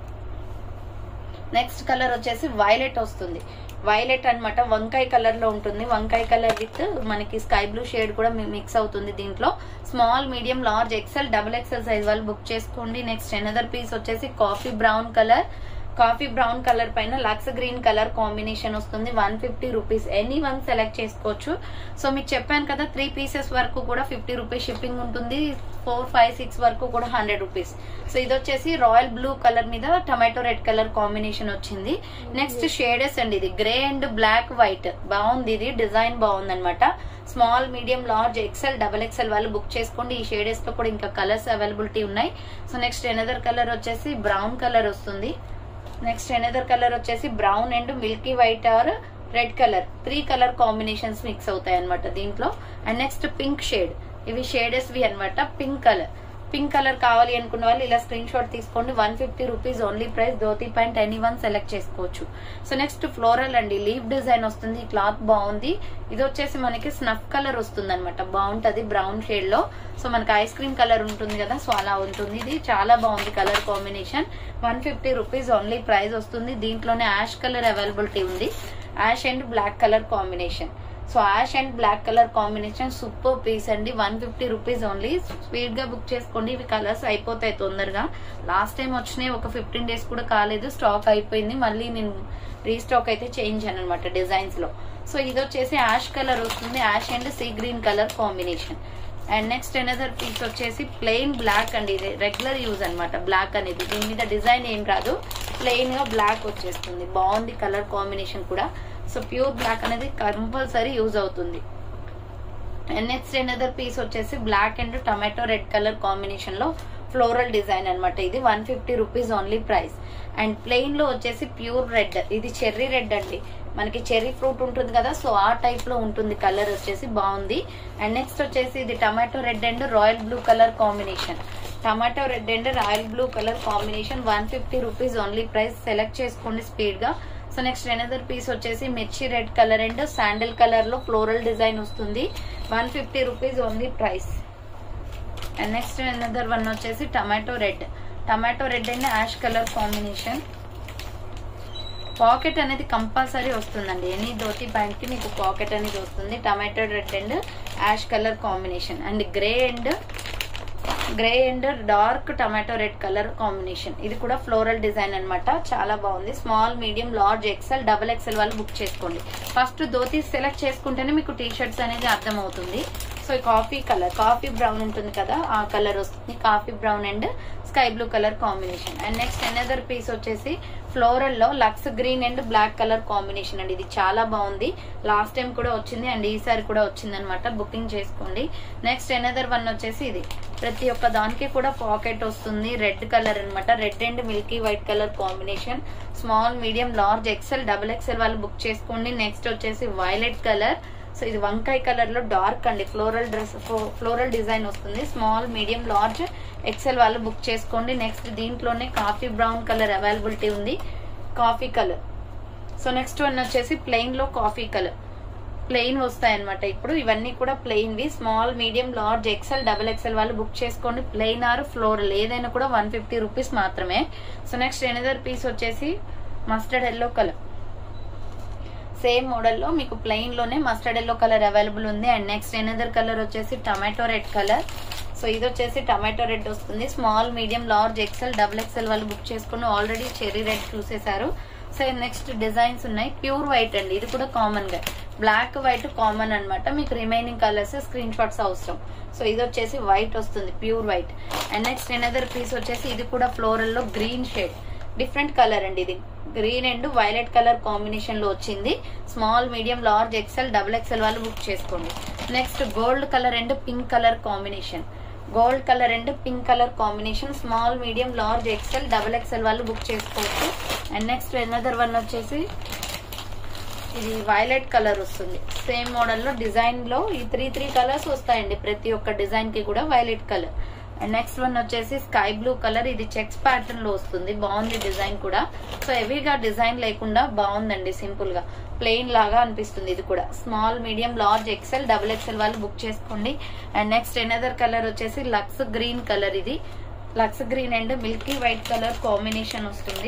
next colour వచ్చేసి వైలెట్ వస్తుంది వైలెట్ అన్నమాట వంకాయ కలర్ లో ఉంటుంది వంకాయ కలర్ విత్ మనకి స్కై బ్లూ షేడ్ కూడా మిక్స్ అవుతుంది దీంట్లో small medium large XL double XL size వాళ్ళు బుక్ చేసుకోండి నెక్స్ట్ ఎనదర్ పీస్ వచ్చేసి coffee brown colour coffee brown colour పైన లక్స్ గ్రీన్ కలర్ కాంబినేషన్ వస్తుంది one fifty rupees any one select చేసుకోవచ్చు so మీకు చెప్పాను కదా త్రీ పీసెస్ వరకు కూడా ఫిఫ్టీ రూపీస్ షిప్పింగ్ ఉంటుంది ఫోర్ ఫైవ్ సిక్స్ వరకు కూడా హండ్రెడ్ రూపీస్ సో ఇది వచ్చేసి రాయల్ బ్లూ కలర్ మీద టమాటో రెడ్ కలర్ కాంబినేషన్ వచ్చింది నెక్స్ట్ షేడెస్ అండి ఇది గ్రే అండ్ బ్లాక్ వైట్ బాగుంది ఇది డిజైన్ బాగుంది అనమాట small medium large XL double XL వాళ్ళు బుక్ చేసుకోండి ఈ షేడెస్ లో కూడా ఇంకా కలర్స్ అవైలబిలిటీ ఉన్నాయి సో నెక్స్ట్ ఎనదర్ కలర్ వచ్చేసి బ్రౌన్ కలర్ వస్తుంది నెక్స్ట్ ఎనదర్ కలర్ వచ్చేసి brown and milky white or red colour three colour combinations mix అవుతాయి అనమాట దీంట్లో అండ్ నెక్స్ట్ పింక్ షేడ్ ఇవి షేడెస్ వి అనమాట పింక్ కలర్ పింక్ కలర్ కావాలి అనుకున్న వాళ్ళు ఇలా స్క్రీన్ షాట్ తీసుకోండి one fifty rupees only price dhoti pant any one select చేసుకోవచ్చు సో నెక్స్ట్ ఫ్లోరల్ అండి లీవ్ డిజైన్ వస్తుంది ఈ క్లాత్ బాగుంది ఇది వచ్చేసి మనకి స్నఫ్ కలర్ వస్తుంది అనమాట బాగుంటది బ్రౌన్ షేడ్ లో సో మనకి ఐస్ క్రీమ్ కలర్ ఉంటుంది కదా సో అలా ఉంటుంది ఇది చాలా బాగుంది colour combination one fifty rupees only price వస్తుంది దీంట్లోనే యాష్ కలర్ అవైలబిలిటీ ఉంది ash and black colour combination so ash and black colour combination super piece అండి one fifty rupees only speed గా బుక్ చేసుకోండి ఇవి కలర్స్ అయిపోతాయి తొందరగా లాస్ట్ టైం వచ్చినాయి ఒక ఫిఫ్టీన్ డేస్ కూడా కాలేదు స్టాక్ అయిపోయింది మళ్ళీ నేను రీస్టాక్ అయితే చేయించాను అనమాట డిజైన్స్ లో సో ఇది వచ్చేసి యాష్ కలర్ వస్తుంది ash and sea green colour combination and next another piece వచ్చేసి ప్లెయిన్ బ్లాక్ అండి ఇది రెగ్యులర్ యూజ్ అన్నమాట బ్లాక్ అనేది దీని మీద డిజైన్ ఏం రాదు ప్లెయిన్ గా బ్లాక్ వచ్చేస్తుంది బాగుంది కలర్ కాంబినేషన్ కూడా సో ప్యూర్ బ్లాక్ అనేది కంపల్సరీ యూజ్ అవుతుంది అండ్ నెక్స్ట్ ఎనదర్ పీస్ వచ్చేసి black and tomato red colour combination లో ఫ్లోరల్ డిజైన్ అన్నమాట ఇది one fifty rupees only price and plain లో వచ్చేసి ప్యూర్ రెడ్ ఇది చెర్రీ రెడ్ అండి మనకి చెర్రీ ఫ్రూట్ ఉంటుంది కదా సో ఆ టైప్ లో ఉంటుంది కలర్ వచ్చేసి బాగుంది అండ్ నెక్స్ట్ వచ్చేసి ఇది tomato red and royal blue colour combination tomato red and royal blue colour combination one fifty rupees only price select చేసుకోండి స్పీడ్ గా సో నెక్స్ట్ ఎనదర్ పీస్ వచ్చేసి మిర్చి red colour and sandal colour లో floral design వస్తుంది one fifty rupees only price and next another one వచ్చేసి tomato red tomato red and ash colour combination pocket అనేది compulsory వస్తుందండి any dhoti pant కి మీకు pocket అనేది వస్తుంది tomato red and ash colour combination and grey and grey and dark tomato red colour combination ఇది కూడా floral design అన్నమాట చాలా బాగుంది small medium large XL double XL వాళ్ళు బుక్ చేసుకోండి ఫస్ట్ ధోతి సెలెక్ట్ చేసుకుంటేనే మీకు టీ షర్ట్స్ అనేది అర్థమవుతుంది so coffee colour coffee brown ఉంటుంది కదా ఆ కలర్ వస్తుంది coffee brown and sky blue colour combination and next another piece వచ్చేసి ఫ్లోరల్ లో lux green and black colour combination అండి ఇది చాలా బాగుంది లాస్ట్ టైం కూడా వచ్చింది అండ్ ఈసారి కూడా వచ్చింది అనమాట బుకింగ్ చేసుకోండి నెక్స్ట్ అనదర్ వన్ వచ్చేసి ఇది ప్రతి ఒక్క దానికి కూడా పాకెట్ వస్తుంది రెడ్ కలర్ అన్నమాట red and milky white colour combination small medium large XL double XL వాళ్ళు బుక్ చేసుకోండి నెక్స్ట్ వచ్చేసి వైలెట్ కలర్ సో ఇది వంకాయ కలర్ లో డార్క్ అండి ఫ్లోరల్ డ్రెస్ ఫ్లోరల్ డిజైన్ వస్తుంది స్మాల్ మీడియం లార్జ్ ఎక్సెల్ వాళ్ళు బుక్ చేసుకోండి నెక్స్ట్ దీంట్లోనే కాఫీ బ్రౌన్ కలర్ అవైలబిలిటీ ఉంది coffee colour so next one వచ్చేసి ప్లెయిన్ లో కాఫీ కలర్ ప్లెయిన్ వస్తాయి అనమాట ఇప్పుడు ఇవన్నీ కూడా ప్లెయిన్ వి small medium large XL double XL వాళ్ళు బుక్ చేసుకోండి ప్లెయిన్ ఆర్ ఫ్లోరల్ ఏదైనా కూడా వన్ ఫిఫ్టీ రూపీస్ మాత్రమే సో నెక్స్ట్ ఎనదర్ పీస్ వచ్చేసి మస్టర్డ్ ఎల్లో కలర్ సేమ్ మోడల్లో మీకు ప్లెయిన్ లోనే మస్టర్డ్ ఎల్లో కలర్ అవైలబుల్ ఉంది అండ్ నెక్స్ట్ ఎనదర్ కలర్ వచ్చేసి టమాటో రెడ్ కలర్ సో ఇది వచ్చేసి టమాటో రెడ్ వస్తుంది small medium large XL double XL వాళ్ళు బుక్ చేసుకుని ఆల్రెడీ చెర్రీ రెడ్ చూసేశారు సో నెక్స్ట్ డిజైన్స్ ఉన్నాయి ప్యూర్ వైట్ అండి ఇది కూడా కామన్ గా బ్లాక్ వైట్ కామన్ అన్నమాట మీకు రిమైనింగ్ కలర్స్ స్క్రీన్ షాట్స్ అవసరం సో ఇది వచ్చేసి వైట్ వస్తుంది pure white and next another piece వచ్చేసి ఇది కూడా ఫ్లోరల్ లో గ్రీన్ షేడ్ డిఫరెంట్ కలర్ అండి ఇది green and violet colour combination లో వచ్చింది small medium large XL double XL వాళ్ళు బుక్ చేసుకోండి next gold colour and pink colour combination gold colour and pink colour combination small medium large XL double XL వాళ్ళు book చేసుకోవచ్చు and next another one వచ్చేసి ఇది violet colour వస్తుంది same model లో design లో ఈ త్రీ త్రీ కలర్స్ వస్తాయండి ప్రతి ఒక్క డిజైన్ కి కూడా violet colour and next one వచ్చేసి స్కై బ్లూ కలర్ ఇది చెక్స్ ప్యాటర్న్ లో వస్తుంది బాగుంది డిజైన్ కూడా సో హెవీగా డిజైన్ లేకుండా బాగుందండి సింపుల్ గా ప్లెయిన్ లాగా అనిపిస్తుంది ఇది కూడా small medium large XL double XL వాళ్ళు బుక్ చేసుకోండి అండ్ నెక్స్ట్ ఎనదర్ కలర్ వచ్చేసి లక్స్ గ్రీన్ కలర్ ఇది lux green and milky white colour combination వస్తుంది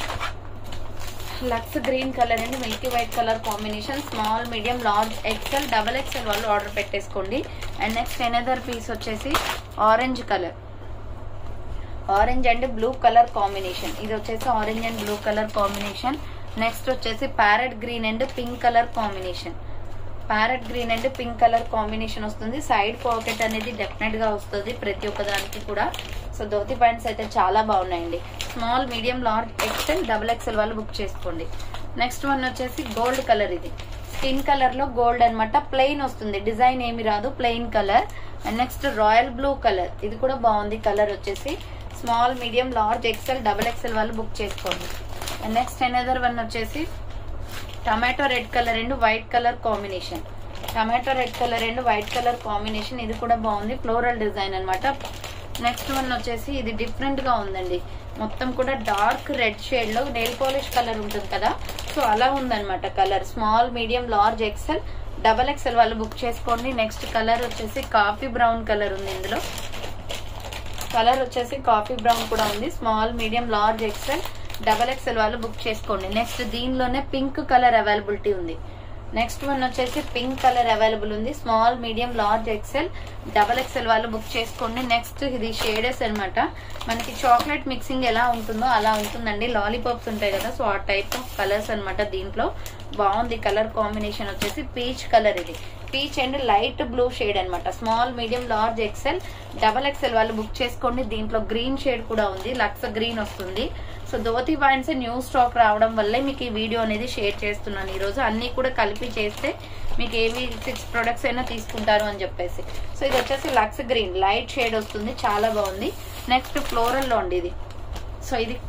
Lux green colour and milky white colour combination small medium large XL double XL వాళ్ళు order పెట్టేసుకోండి and next another piece వచ్చేసి orange colour orange and blue colour combination ఇది వచ్చేసి orange and blue colour combination next వచ్చేసి parrot green and pink colour combination parrot green and pink colour combination వస్తుంది side pocket అనేది definite గా వస్తుంది ప్రతి ఒక్క దానికి కూడా సో ధోతి ప్యాంట్స్ అయితే చాలా బాగున్నాయండి small medium large XL double XL వాళ్ళు బుక్ చేసుకోండి నెక్స్ట్ వన్ వచ్చేసి గోల్డ్ కలర్ ఇది స్కిన్ కలర్ లో గోల్డ్ అన్నమాట ప్లెయిన్ వస్తుంది డిజైన్ ఏమి రాదు plain colour and next royal blue colour ఇది కూడా బాగుంది కలర్ వచ్చేసి small medium large XL double XL వాళ్ళు బుక్ చేసుకోండి అండ్ నెక్స్ట్ ఎనదర్ వన్ వచ్చేసి tomato red colour and white colour combination tomato red colour and white colour combination ఇది కూడా బాగుంది ఫ్లోరల్ డిజైన్ అన్నమాట నెక్స్ట్ వన్ వచ్చేసి ఇది డిఫరెంట్ గా ఉందండి మొత్తం కూడా డార్క్ రెడ్ షేడ్ లో నెయిల్ పాలిష్ కలర్ ఉంటుంది కదా సో అలా ఉందన్నమాట colour small medium large XL double XL వాళ్ళు బుక్ చేసుకోండి నెక్స్ట్ కలర్ వచ్చేసి కాఫీ బ్రౌన్ కలర్ ఉంది ఇందులో కలర్ వచ్చేసి కాఫీ బ్రౌన్ కూడా ఉంది small medium large XL double XL వాళ్ళు బుక్ చేసుకోండి నెక్స్ట్ దీనిలోనే పింక్ కలర్ అవైలబిలిటీ ఉంది నెక్స్ట్ వన్ వచ్చేసి పింక్ కలర్ అవైలబుల్ ఉంది small medium large XL double XL వాళ్ళు బుక్ చేసుకోండి నెక్స్ట్ ఇది షేడెస్ అన్నమాట మనకి చాక్లెట్ మిక్సింగ్ ఎలా ఉంటుందో అలా ఉంటుందండి లాలీపాప్స్ ఉంటాయి కదా సో ఆ టైప్ ఆఫ్ కలర్స్ అన్నమాట దీంట్లో బాగుంది కలర్ కాంబినేషన్ వచ్చేసి పీచ్ కలర్ ఇది peach and light blue shade అన్నమాట small medium large XL double XL వాళ్ళు బుక్ చేసుకోండి దీంట్లో గ్రీన్ షేడ్ కూడా ఉంది లక్స్ గ్రీన్ వస్తుంది so dhoti pants new stock రావడం వల్లే మీకు ఈ వీడియో అనేది షేర్ చేస్తున్నాను ఈ రోజు అన్ని కూడా కలిపి చేస్తే మీకు ఏవి సిక్స్ ప్రొడక్ట్స్ అయినా తీసుకుంటారు అని చెప్పేసి సో ఇది వచ్చేసి లక్స్ గ్రీన్ లైట్ షేడ్ వస్తుంది చాలా బాగుంది నెక్స్ట్ ఫ్లోరల్ లో ఉంది ఇది సో ఇది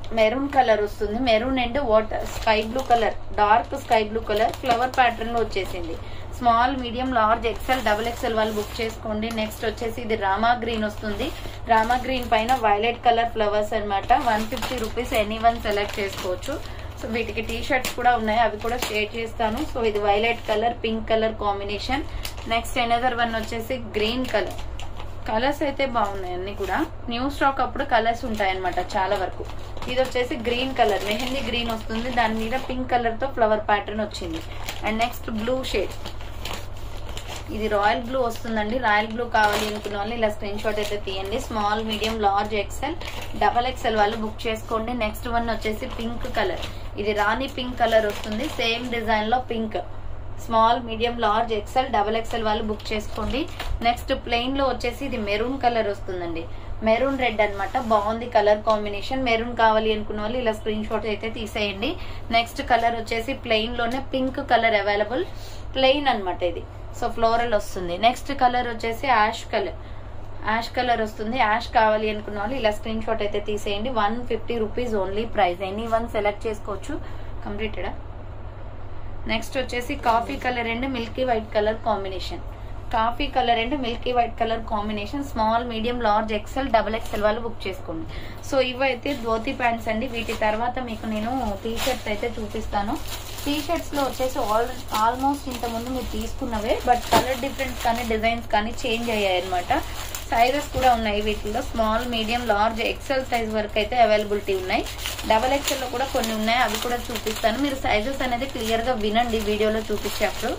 మెరూన్ కలర్ వస్తుంది maroon and water sky blue colour dark sky blue colour flower pattern లో వచ్చేసింది small medium large XL double XL వాళ్ళు బుక్ చేసుకోండి నెక్స్ట్ వచ్చేసి ఇది రామా గ్రీన్ వస్తుంది రామా గ్రీన్ పైన వైలెట్ కలర్ ఫ్లవర్స్ అన్నమాట one fifty rupees any one select చేసుకోవచ్చు సో వీటికి టీ షర్ట్స్ కూడా ఉన్నాయి అవి కూడా షేర్ చేస్తాను సో ఇది violet colour pink colour combination next another one వచ్చేసి గ్రీన్ కలర్ కలర్స్ అయితే బాగున్నాయి అన్ని కూడా న్యూ స్టాక్ అప్పుడు కలర్స్ ఉంటాయి అనమాట చాలా వరకు ఇది వచ్చేసి గ్రీన్ కలర్ మెహందీ గ్రీన్ వస్తుంది దాని మీద పింక్ కలర్ తో ఫ్లవర్ ప్యాటర్న్ వచ్చింది అండ్ నెక్స్ట్ బ్లూ షేడ్ ఇది రాయల్ బ్లూ వస్తుందండి రాయల్ బ్లూ కావాలి అనుకున్న వాళ్ళు ఇలా స్క్రీన్ షాట్ అయితే తీయండి small medium large XL double XL వాళ్ళు బుక్ చేసుకోండి నెక్స్ట్ వన్ వచ్చేసి పింక్ కలర్ ఇది రాణి పింక్ కలర్ వస్తుంది సేమ్ డిజైన్ లో pink small medium large XL double XL వాళ్ళు బుక్ చేసుకోండి నెక్స్ట్ ప్లెయిన్ లో వచ్చేసి ఇది మెరూన్ కలర్ వస్తుందండి మెరూన్ రెడ్ అన్నమాట బాగుంది కలర్ కాంబినేషన్ మెరూన్ కావాలి అనుకున్న వాళ్ళు ఇలా స్క్రీన్ షాట్ అయితే తీసేయండి నెక్స్ట్ కలర్ వచ్చేసి ప్లెయిన్ లోనే పింక్ కలర్ అవైలబుల్ ప్లెయిన్ అన్నమాట ఇది సో ఫ్లోరల్ వస్తుంది నెక్స్ట్ కలర్ వచ్చేసి యాష్ కలర్ యాష్ కలర్ వస్తుంది యాష్ కావాలి అనుకున్న వాళ్ళు ఇలా స్క్రీన్ షాట్ అయితే తీసేయండి one fifty rupees only price any one select చేసుకోవచ్చు కంప్లీటెడా నెక్స్ట్ వచ్చేసి coffee colour and milky white colour combination coffee colour and milky white colour combination small medium large XL double XL వాళ్ళు book చేసుకోండి so ఇవైతే dhoti pants అండి వీటి తర్వాత మీకు నేను టీ షర్ట్స్ అయితే చూపిస్తాను టీ షర్ట్స్ లో వచ్చేసి ఆల్ ఆల్మోస్ట్ ఇంత ముందు మీరు తీసుకున్నవే బట్ కలర్ డిఫరెన్స్ కానీ డిజైన్స్ కానీ చేంజ్ అయ్యాయి అనమాట సైజెస్ కూడా ఉన్నాయి వీటిలో small medium large XL size వరకు అయితే అవైలబిలిటీ ఉన్నాయి డబల్ ఎక్సెల్ లో కూడా కొన్ని ఉన్నాయి అవి కూడా చూపిస్తాను మీరు సైజెస్ అనేది క్లియర్ గా వినండి వీడియోలో చూపించేటప్పుడు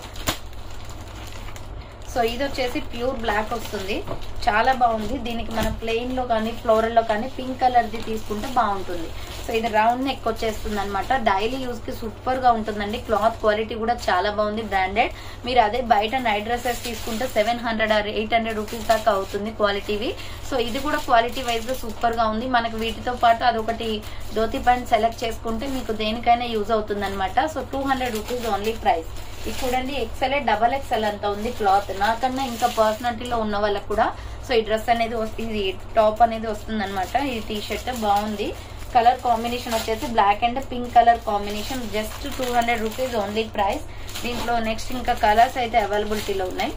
సో ఇది వచ్చేసి ప్యూర్ బ్లాక్ వస్తుంది చాలా బాగుంది దీనికి మనం ప్లెయిన్ లో కానీ ఫ్లోరల్ లో కానీ పింక్ కలర్ ది తీసుకుంటే బాగుంటుంది సో ఇది రౌండ్ నెక్ వచ్చేస్తుంది అనమాట డైలీ యూస్ కి సూపర్ గా ఉంటుందండి క్లాత్ క్వాలిటీ కూడా చాలా బాగుంది బ్రాండెడ్ మీరు అదే బయట నైట్ డ్రెస్సెస్ తీసుకుంటే seven hundred or eight hundred rupees దాకా అవుతుంది క్వాలిటీవి సో ఇది కూడా క్వాలిటీ వైజ్ గా సూపర్ గా ఉంది మనకు వీటితో పాటు అదొకటి ధోతి ప్యాంట్ సెలెక్ట్ చేసుకుంటే మీకు దేనికైనా యూజ్ అవుతుంది అనమాట so two hundred rupees only price ఇది చూడండి ఎక్సెల్ డబల్ ఎక్సెల్ అంత ఉంది క్లాత్ నాకన్నా ఇంకా పర్సనాలిటీలో ఉన్న వాళ్ళకి కూడా సో ఈ డ్రెస్ అనేది వస్తుంది ఇది టాప్ అనేది వస్తుంది అనమాట ఈ టీ షర్ట్ బాగుంది కలర్ కాంబినేషన్ వచ్చేసి black and pink colour combination just two hundred rupees only price దీంట్లో నెక్స్ట్ ఇంకా కలర్స్ అయితే అవైలబిలిటీలో ఉన్నాయి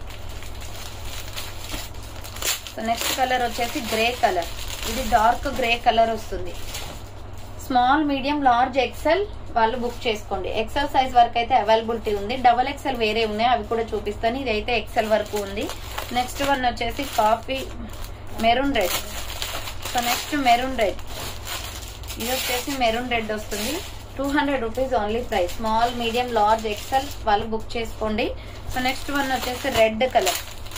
సో నెక్స్ట్ కలర్ వచ్చేసి గ్రే కలర్ ఇది డార్క్ గ్రే కలర్ వస్తుంది స్మాల్ మీడియం లార్జ్ ఎక్సెల్ వాళ్ళు బుక్ చేసుకోండి ఎక్సెల్ సైజ్ వరకు అయితే అవైలబిలిటీ ఉంది డబల్ ఎక్సెల్ వేరే ఉన్నాయి అవి కూడా చూపిస్తాను ఇది అయితే ఎక్సెల్ వరకు ఉంది నెక్స్ట్ వన్ వచ్చేసి coffee maroon red so next maroon red ఇది వచ్చేసి మెరూన్ రెడ్ వస్తుంది two hundred rupees only price small medium large XL వాళ్ళు బుక్ చేసుకోండి సో నెక్స్ట్ వన్ వచ్చేసి రెడ్ కలర్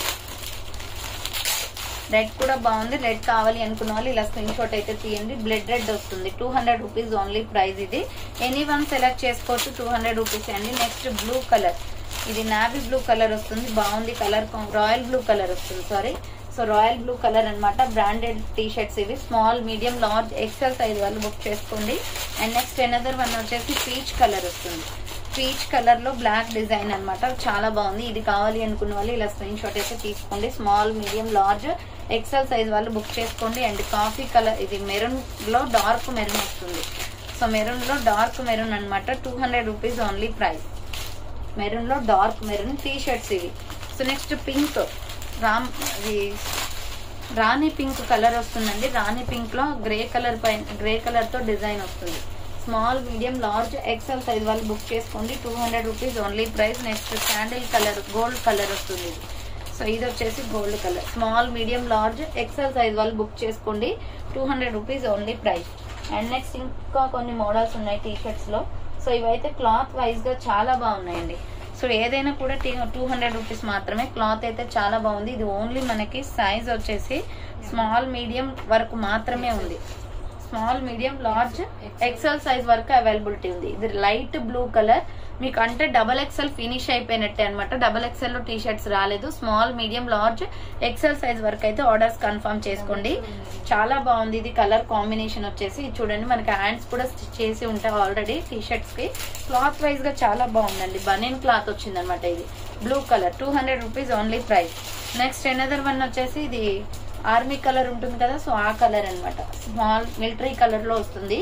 రెడ్ కూడా బాగుంది రెడ్ కావాలి అనుకున్న వాళ్ళు ఇలా స్క్రీన్ షాట్ అయితే తీయండి బ్లడ్ రెడ్ వస్తుంది two hundred rupees only price ఇది ఎనీ వన్ సెలెక్ట్ చేసుకోవచ్చు టూ హండ్రెడ్ రూపీస్ అండి నెక్స్ట్ బ్లూ కలర్ ఇది నావీ బ్లూ కలర్ వస్తుంది బాగుంది కలర్ రాయల్ బ్లూ కలర్ వస్తుంది sorry so royal blue colour అన్నమాట బ్రాండెడ్ టీ షర్ట్స్ ఇవి small medium large XL size వాళ్ళు బుక్ చేసుకోండి అండ్ నెక్స్ట్ ఎనదర్ వన్ వచ్చేసి పీచ్ కలర్ వస్తుంది పీచ్ కలర్ లో బ్లాక్ డిజైన్ అన్నమాట చాలా బాగుంది ఇది కావాలి అనుకున్న వాళ్ళు ఇలా స్క్రీన్ షాట్ అయితే తీసుకోండి small medium large XL size వాళ్ళు బుక్ చేసుకోండి అండ్ కాఫీ కలర్ ఇది మెరూన్ లో డార్క్ మెరూన్ వస్తుంది సో మెరూన్ లో డార్క్ మెరూన్ అన్నమాట two hundred rupees only price maroon లో డార్క్ మెరూన్ టీ షర్ట్స్ ఇవి సో నెక్స్ట్ పింక్ రామ్ ఇది రాణి పింక్ కలర్ వస్తుందండి రాణి పింక్ లో గ్రే కలర్ పైన గ్రే కలర్ తో డిజైన్ వస్తుంది small medium large XL size వాళ్ళు బుక్ చేసుకోండి two hundred rupees only price next sandal colour gold colour వస్తుంది ఇది సో ఇది వచ్చేసి gold colour small medium large XL size వాళ్ళు బుక్ చేసుకోండి two hundred rupees only price and next ఇంకా కొన్ని మోడల్స్ ఉన్నాయి టీ షర్ట్స్ లో సో ఇవైతే క్లాత్ వైజ్ గా చాలా బాగున్నాయండి సో ఏదైనా కూడా టూ హండ్రెడ్ రూపీస్ మాత్రమే క్లాత్ అయితే చాలా బాగుంది ఇది ఓన్లీ మనకి సైజ్ వచ్చేసి స్మాల్ మీడియం వరకు మాత్రమే ఉంది small medium large XL size వరకు అవైలబిలిటీ ఉంది ఇది లైట్ బ్లూ కలర్ మీకు అంటే డబల్ ఎక్సెల్ ఫినిష్ అయిపోయినట్టే అనమాట డబల్ ఎక్సెల్ లో టీ షర్ట్స్ రాలేదు small medium large XL size వరకు అయితే ఆర్డర్స్ కన్ఫర్మ్ చేసుకోండి చాలా బాగుంది ఇది కలర్ కాంబినేషన్ వచ్చేసి ఇది చూడండి మనకి హ్యాండ్స్ కూడా స్టిచ్ చేసి ఉంటాయి ఆల్రెడీ టీ షర్ట్స్ కి క్లాత్ వైజ్ గా చాలా బాగుందండి బనీన్ క్లాత్ వచ్చింది అనమాట ఇది blue colour two hundred rupees only price next another one వచ్చేసి ఇది ఆర్మీ కలర్ ఉంటుంది కదా సో ఆ కలర్ అన్నమాట స్మాల్ మిలిటరీ కలర్ లో వస్తుంది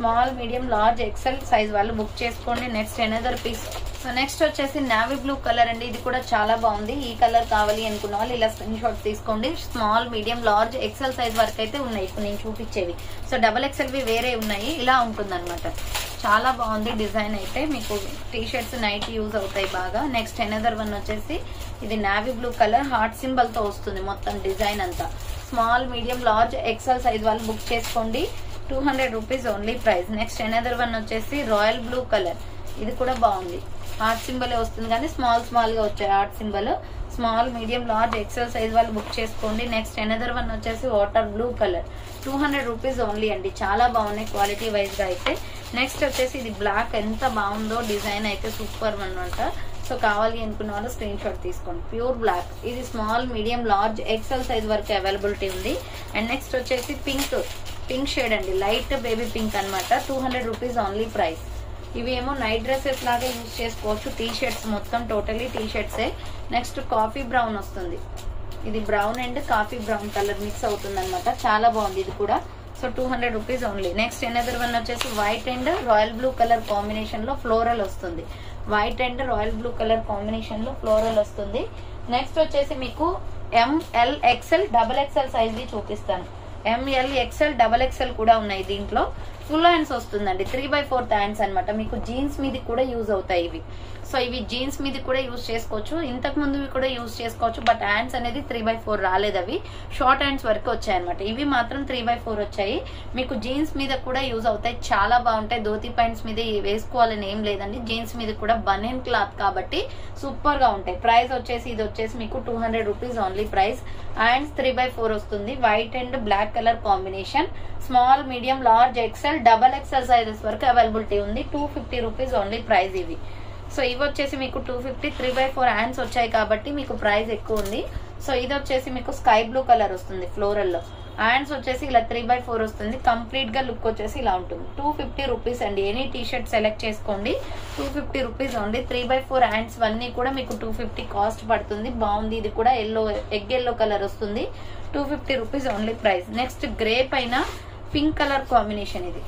small medium large XL size వాళ్ళు బుక్ చేసుకోండి next another piece so next వచ్చేసి నావీ బ్లూ కలర్ అండి ఇది కూడా చాలా బాగుంది ఈ కలర్ కావాలి అనుకున్న వాళ్ళు ఇలా స్క్రీన్ షాట్ తీసుకోండి small medium large XL size వరకు అయితే ఉన్నాయి ఇప్పుడు నేను చూపించేవి సో డబల్ ఎక్సెల్వి వేరే ఉన్నాయి ఇలా ఉంటుంది చాలా బాగుంది డిజైన్ అయితే మీకు టీ షర్ట్స్ నైట్ యూజ్ అవుతాయి బాగా నెక్స్ట్ ఎనదర్ వన్ వచ్చేసి ఇది navy blue colour heart symbol తో వస్తుంది మొత్తం డిజైన్ అంతా small medium large XL size వాళ్ళు బుక్ చేసుకోండి two hundred rupees only price next another one వచ్చేసి రాయల్ బ్లూ కలర్ ఇది కూడా బాగుంది హార్ట్ సింబల్ వస్తుంది కానీ స్మాల్ స్మాల్ గా వచ్చాయి heart symbol small medium large XL size వాళ్ళు బుక్ చేసుకోండి నెక్స్ట్ ఎనదర్ వన్ వచ్చేసి water blue colour two hundred rupees only అండి చాలా బాగున్నాయి క్వాలిటీ వైజ్ గా అయితే నెక్స్ట్ వచ్చేసి ఇది బ్లాక్ ఎంత బాగుందో డిజైన్ అయితే సూపర్ అనమాట సో కావాలి అనుకున్న వాళ్ళు స్క్రీన్ షాట్ తీసుకోండి ప్యూర్ బ్లాక్ ఇది small medium large XL size వరకు అవైలబిలిటీ ఉంది అండ్ నెక్స్ట్ వచ్చేసి పింక్ పింక్ షేడ్ అండి లైట్ బేబీ పింక్ అన్నమాట two hundred rupees only price ఇవి ఏమో నైట్ డ్రెస్సెస్ లాగా యూజ్ చేసుకోవచ్చు టీ షర్ట్స్ మొత్తం టోటలీ టీ షర్ట్సే నెక్స్ట్ కాఫీ బ్రౌన్ వస్తుంది ఇది brown and coffee brown colour mix అవుతుంది అనమాట చాలా బాగుంది ఇది కూడా so two hundred rupees only next another one వచ్చేసి white and royal blue colour combination లో ఫ్లోరల్ వస్తుంది white and royal blue colour combination లో ఫ్లోరల్ వస్తుంది నెక్స్ట్ వచ్చేసి మీకు M L XL double XL size ది చూపిస్తాను ఎంఎల్ ఎక్స్ఎల్ డబల్ ఎక్స్ఎల్ కూడా ఉన్నాయి దీంట్లో ఫుల్ హ్యాండ్స్ వస్తుందండి త్రీ బై ఫోర్త్ హ్యాండ్స్ అనమాట మీకు జీన్స్ మీద కూడా యూజ్ అవుతాయి ఇవి సో ఇవి జీన్స్ మీద కూడా యూజ్ చేసుకోవచ్చు ఇంతకు ముందు కూడా యూజ్ చేసుకోవచ్చు బట్ హ్యాండ్స్ అనేది త్రీ బై ఫోర్ రాలేదు అవి షార్ట్ హ్యాండ్స్ వరకు వచ్చాయి అనమాట ఇవి మాత్రం త్రీ బై ఫోర్ వచ్చాయి మీకు జీన్స్ మీద కూడా యూజ్ అవుతాయి చాలా బాగుంటాయి ధోతి ప్యాంట్స్ మీద వేసుకోవాలని ఏం లేదండి జీన్స్ మీద కూడా బనియన్ క్లాత్ కాబట్టి సూపర్ గా ఉంటాయి ప్రైస్ వచ్చేసి ఇది వచ్చేసి మీకు two hundred rupees only price hands three by four వస్తుంది white and black colour combination small medium large XL double XL sizes వరకు అవైలబిలిటీ ఉంది two fifty rupees only price ఇవి సో ఇవి వచ్చేసి మీకు two fifty three by four hands వచ్చాయి కాబట్టి మీకు ప్రైస్ ఎక్కువ ఉంది సో ఇది వచ్చేసి మీకు స్కై బ్లూ కలర్ వస్తుంది ఫ్లోరల్ లో హ్యాండ్స్ వచ్చేసి ఇలా త్రీ బై ఫోర్ వస్తుంది కంప్లీట్ గా లుక్ వచ్చేసి ఇలా ఉంటుంది టూ ఫిఫ్టీ రూపీస్ అండి ఎనీ టీ షర్ట్ సెలెక్ట్ చేసుకోండి two fifty rupees only three by four hands అన్ని కూడా మీకు టూ ఫిఫ్టీ కాస్ట్ పడుతుంది బాగుంది ఇది కూడా ఎల్లో ఎగ్ ఎల్లో కలర్ వస్తుంది two fifty rupees only price next grey పైన పింక్ కలర్ కాంబినేషన్ ఇది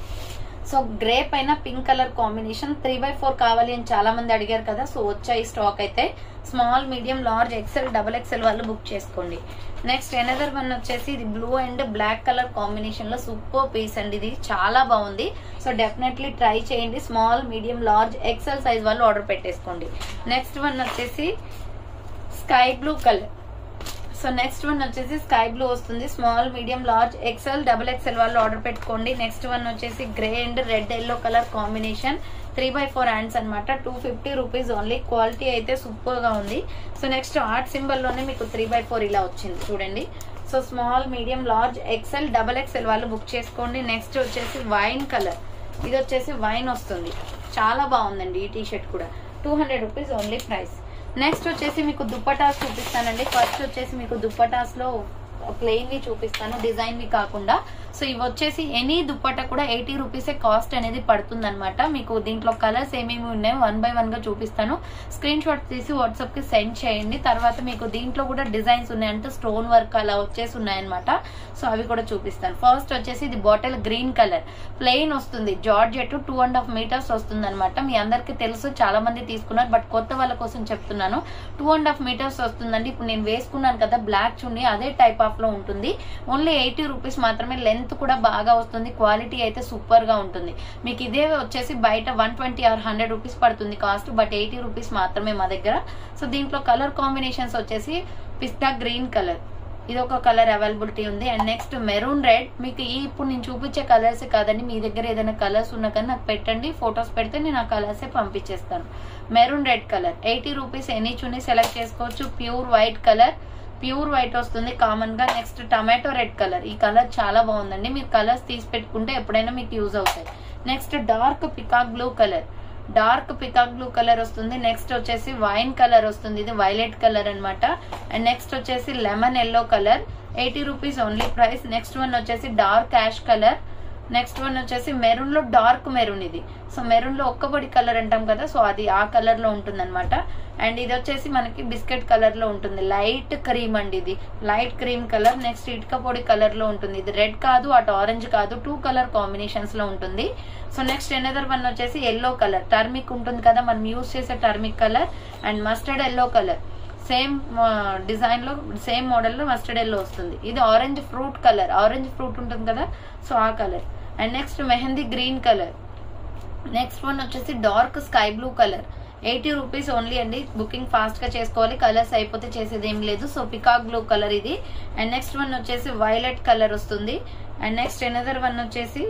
సో గ్రే పైన pink colour combination three by four కావాలి అని చాలా మంది అడిగారు కదా సో వచ్చాయి స్టాక్ అయితే small medium large XL double XL వాళ్ళు బుక్ చేసుకోండి నెక్స్ట్ ఎనదర్ వన్ వచ్చేసి ఇది blue and black colour combination లో సూపర్ పీస్ అండి ఇది చాలా బాగుంది సో డెఫినెట్లీ ట్రై చేయండి small medium large XL size వాళ్ళు ఆర్డర్ పెట్టేసుకోండి నెక్స్ట్ వన్ వచ్చేసి sky blue colour so next one వచ్చేసి స్కై బ్లూ వస్తుంది small medium large XL double XL వాళ్ళు ఆర్డర్ పెట్టుకోండి నెక్స్ట్ వన్ వచ్చేసి grey and red yellow colour combination three by four hands అనమాట two fifty rupees only quality అయితే super గా ఉంది so next art symbol లోనే మీకు త్రీ బై ఫోర్ ఇలా వచ్చింది చూడండి so small medium large XL double XL వాళ్ళు బుక్ చేసుకోండి నెక్స్ట్ వచ్చేసి వైన్ కలర్ ఇది వచ్చేసి వైన్ వస్తుంది చాలా బాగుందండి ఈ టీ షర్ట్ కూడా two hundred rupees only price next వచ్చేసి మీకు దుప్పటాస్ చూపిస్తానండి ఫస్ట్ వచ్చేసి మీకు దుప్పటాస్ లో ప్లెయిన్ వి చూపిస్తాను డిజైన్ వి కాకుండా సో ఇవి వచ్చేసి ఎనీ దుప్పట కూడా ఎయిటీ రూపీసే కాస్ట్ అనేది పడుతుంది అనమాట మీకు దీంట్లో కలర్స్ ఏమేమి ఉన్నాయో వన్ బై వన్ గా చూపిస్తాను స్క్రీన్ షాట్ తీసి వాట్సాప్ కి సెండ్ చేయండి తర్వాత మీకు దీంట్లో కూడా డిజైన్స్ ఉన్నాయంటే స్టోన్ వర్క్ అలా వచ్చేసి ఉన్నాయన్నమాట సో అవి కూడా చూపిస్తాను ఫస్ట్ వచ్చేసి ఇది బాటిల్ గ్రీన్ కలర్ ప్లెయిన్ వస్తుంది georgette two and half metres వస్తుంది అనమాట మీ అందరికి తెలుసు చాలా మంది తీసుకున్నారు బట్ కొత్త వాళ్ళ కోసం చెప్తున్నాను టూ అండ్ హాఫ్ మీటర్స్ వస్తుందండి ఇప్పుడు నేను వేసుకున్నాను కదా బ్లాక్ చున్నీ అదే టైప్ ఆఫ్ లో ఉంటుంది ఓన్లీ ఎయిటీ రూపీస్ మాత్రమే లెంత్ కూడా బాగా వస్తుంది క్వాలిటీ అయితే సూపర్ గా ఉంటుంది మీకు ఇదే వచ్చేసి బయట one twenty or hundred rupees పడుతుంది కాస్ట్ బట్ ఎయిటీ రూపీస్ మాత్రమే మా దగ్గర సో దీంట్లో కలర్ కాంబినేషన్స్ వచ్చేసి పిస్తా గ్రీన్ కలర్ ఇది ఒక కలర్ అవైలబిలిటీ ఉంది అండ్ నెక్స్ట్ మెరూన్ రెడ్ మీకు ఈ ఇప్పుడు నేను చూపించే కలర్స్ కాదండి మీ దగ్గర ఏదైనా కలర్స్ ఉన్నా కానీ నాకు పెట్టండి ఫొటోస్ పెడితే నేను ఆ కలర్స్ పంపించేస్తాను maroon red colour eighty rupees any chunni select చేసుకోవచ్చు pure white colour pure white వస్తుంది కామన్ గా నెక్స్ట్ టమాటో రెడ్ కలర్ ఈ కలర్ చాలా బాగుందండి మీరు కలర్స్ తీసి పెట్టుకుంటే ఎప్పుడైనా మీకు యూజ్ అవుతాయి next dark peacock blue colour dark peacock blue colour వస్తుంది నెక్స్ట్ వచ్చేసి వైన్ కలర్ వస్తుంది ఇది వైలెట్ కలర్ అన్నమాట అండ్ నెక్స్ట్ వచ్చేసి lemon yellow colour eighty rupees only price next one వచ్చేసి dark ash colour next one వచ్చేసి maroon లో dark maroon ఇది సో మెరూన్ లో ఒక్కబడి కలర్ అంటాం కదా సో అది ఆ కలర్ లో ఉంటుంది అనమాట అండ్ ఇది వచ్చేసి మనకి బిస్కెట్ కలర్ లో ఉంటుంది లైట్ క్రీమ్ అండి ఇది లైట్ క్రీమ్ కలర్ నెక్స్ట్ ఇటుక పొడి కలర్ లో ఉంటుంది ఇది రెడ్ కాదు అటు ఆరెంజ్ కాదు టూ కలర్ కాంబినేషన్స్ లో ఉంటుంది సో నెక్స్ట్ ఎనదర్ వన్ వచ్చేసి ఎల్లో కలర్ టర్మిక్ ఉంటుంది కదా మనం యూస్ చేసే turmeric colour and mustard yellow colour same design లో సేమ్ మోడల్ లో మస్టర్డ్ ఎల్లో వస్తుంది ఇది orange fruit colour orange fruit ఉంటుంది కదా సో ఆ colour and next mehndi green colour next one వచ్చేసి dark sky blue colour eighty rupees only అండి booking fast గా చేసుకోవాలి కలర్స్ అయిపోతే చేసేది ఏం లేదు సో పికాక్ బ్లూ కలర్ ఇది అండ్ నెక్స్ట్ వన్ వచ్చేసి వైలెట్ కలర్ వస్తుంది అండ్ నెక్స్ట్ ఎనదర్ వన్ వచ్చేసి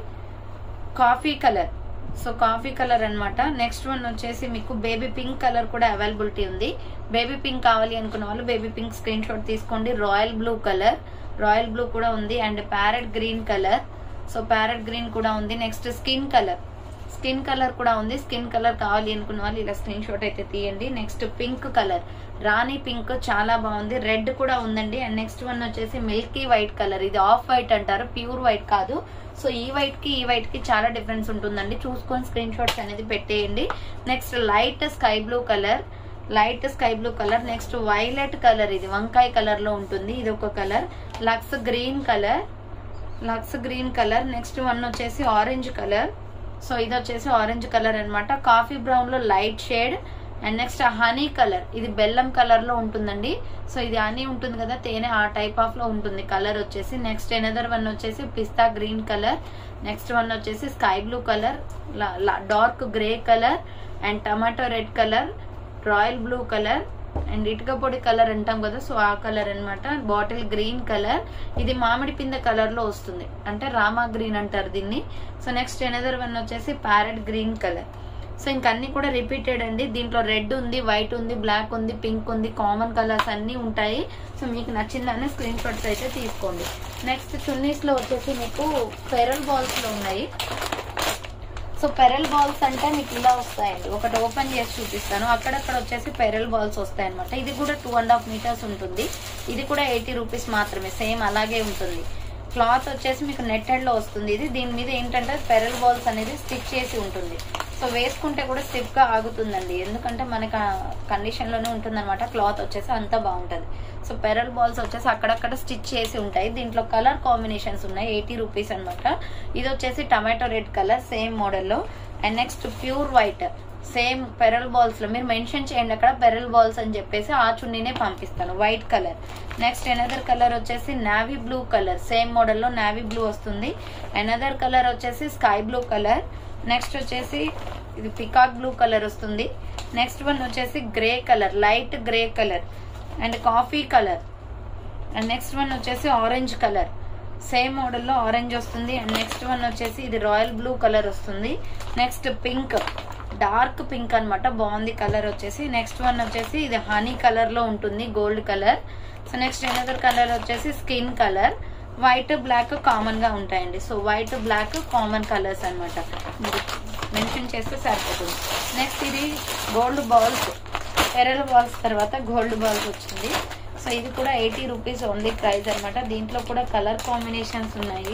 coffee colour so coffee colour అన్నమాట నెక్స్ట్ వన్ వచ్చేసి మీకు బేబీ పింక్ కలర్ కూడా అవైలబిలిటీ ఉంది బేబీ పింక్ కావాలి అనుకున్న వాళ్ళు బేబీ పింక్ స్క్రీన్ షాట్ తీసుకోండి royal blue colour royal blue కూడా ఉంది and parrot green colour so parrot green కూడా ఉంది next skin colour skin colour కూడా ఉంది స్కిన్ కలర్ కావాలి అనుకున్న వాళ్ళు ఇలా స్క్రీన్ షాట్ అయితే తీయండి నెక్స్ట్ పింక్ కలర్ రాణి పింక్ చాలా బాగుంది రెడ్ కూడా ఉందండి అండ్ నెక్స్ట్ వన్ వచ్చేసి మిల్కీ వైట్ కలర్ ఇది ఆఫ్ వైట్ అంటారు ప్యూర్ వైట్ కాదు సో ఈ వైట్ కి ఈ వైట్ కి చాలా డిఫరెన్స్ ఉంటుందండి చూసుకొని స్క్రీన్ షాట్స్ అనేది పెట్టేయండి next light sky blue colour light sky blue colour next violet colour ఇది వంకాయ కలర్ లో ఉంటుంది ఇది ఒక colour lux green colour lux green colour next one వచ్చేసి ఆరెంజ్ కలర్ సో ఇది వచ్చేసి ఆరెంజ్ కలర్ అన్నమాట కాఫీ బ్రౌన్ లో light shade and next honey colour ఇది బెల్లం కలర్ లో ఉంటుందండి సో ఇది హనీ ఉంటుంది కదా తేనె ఆ టైప్ ఆఫ్ లో ఉంటుంది కలర్ వచ్చేసి నెక్స్ట్ ఎనదర్ వన్ వచ్చేసి pista green colour next one వచ్చేసి sky blue colour dark grey colour and tomato red colour royal blue colour and ఇటుక పొడి కలర్ అంటాం కదా సో ఆ కలర్ అన్నమాట బాటిల్ గ్రీన్ కలర్ ఇది మామిడి పింద కలర్ లో వస్తుంది అంటే రామా గ్రీన్ అంటారు దీన్ని సో నెక్స్ట్ ఎనదర్ వన్ వచ్చేసి ప్యారెట్ గ్రీన్ కలర్ సో ఇంక అన్ని కూడా రిపీటెడ్ అండి దీంట్లో రెడ్ ఉంది వైట్ ఉంది బ్లాక్ ఉంది పింక్ ఉంది కామన్ కలర్స్ అన్ని ఉంటాయి సో మీకు నచ్చిందని స్క్రీన్ షాట్స్ అయితే తీసుకోండి నెక్స్ట్ చున్నీస్ లో వచ్చేసి మీకు ఫెరల్ బాల్స్ లో ఉన్నాయి సో పెరల్ బాల్స్ అంటే మీకు ఇలా వస్తాయండి ఒకటి ఓపెన్ చేసి చూపిస్తాను అక్కడక్కడ వచ్చేసి పెరల్ బాల్స్ వస్తాయి అనమాట ఇది కూడా టూ అండ్ హాఫ్ మీటర్స్ ఉంటుంది ఇది కూడా ఎయిటీ రూపీస్ మాత్రమే సేమ్ అలాగే ఉంటుంది క్లాత్ వచ్చేసి మీకు నెట్టెడ్ లో వస్తుంది ఇది దీని మీద ఏంటంటే పెరల్ బాల్స్ అనేది స్టిచ్ చేసి ఉంటుంది సో వేసుకుంటే కూడా స్టిఫ్ గా ఆగుతుందండి ఎందుకంటే మనకి ఆ కండిషన్ లోనే ఉంటుంది అనమాట క్లాత్ వచ్చేసి అంతా బాగుంటది సో పెరల్ బాల్స్ వచ్చేసి అక్కడక్కడ స్టిచ్ చేసి ఉంటాయి దీంట్లో కలర్ కాంబినేషన్స్ ఉన్నాయి ఎయిటీ రూపీస్ అనమాట ఇది వచ్చేసి టమాటో రెడ్ కలర్ సేమ్ మోడల్లో and next pure white same pearl balls లో మీరు మెన్షన్ చేయండి అక్కడ పెరల్ బాల్స్ అని చెప్పేసి ఆ చున్నీనే పంపిస్తాను white colour next another colour వచ్చేసి నావీ బ్లూ కలర్ సేమ్ మోడల్లో నావీ బ్లూ వస్తుంది ఎనదర్ కలర్ వచ్చేసి స్కై బ్లూ కలర్ నెక్స్ట్ వచ్చేసి ఇది పికాక్ బ్లూ కలర్ వస్తుంది నెక్స్ట్ వన్ వచ్చేసి grey colour light grey colour and coffee colour and next one వచ్చేసి orange colour same మోడల్లో orange వస్తుంది అండ్ నెక్స్ట్ వన్ వచ్చేసి ఇది రాయల్ బ్లూ కలర్ వస్తుంది నెక్స్ట్ పింక్ డార్క్ పింక్ అన్నమాట బాగుంది కలర్ వచ్చేసి నెక్స్ట్ వన్ వచ్చేసి ఇది హనీ కలర్ లో ఉంటుంది gold colour so next another colour వచ్చేసి skin colour white black common గా ఉంటాయండి so white black common colours అన్నమాట మీరు మెన్షన్ చేస్తే సరిపోతుంది నెక్స్ట్ ఇది గోల్డ్ బాల్స్ ఎర్రల బాల్స్ తర్వాత గోల్డ్ బాల్స్ వచ్చింది సో ఇది కూడా ఎయిటీ రూపీస్ ఓన్లీ ప్రైస్ అన్నమాట దీంట్లో కూడా కలర్ కాంబినేషన్స్ ఉన్నాయి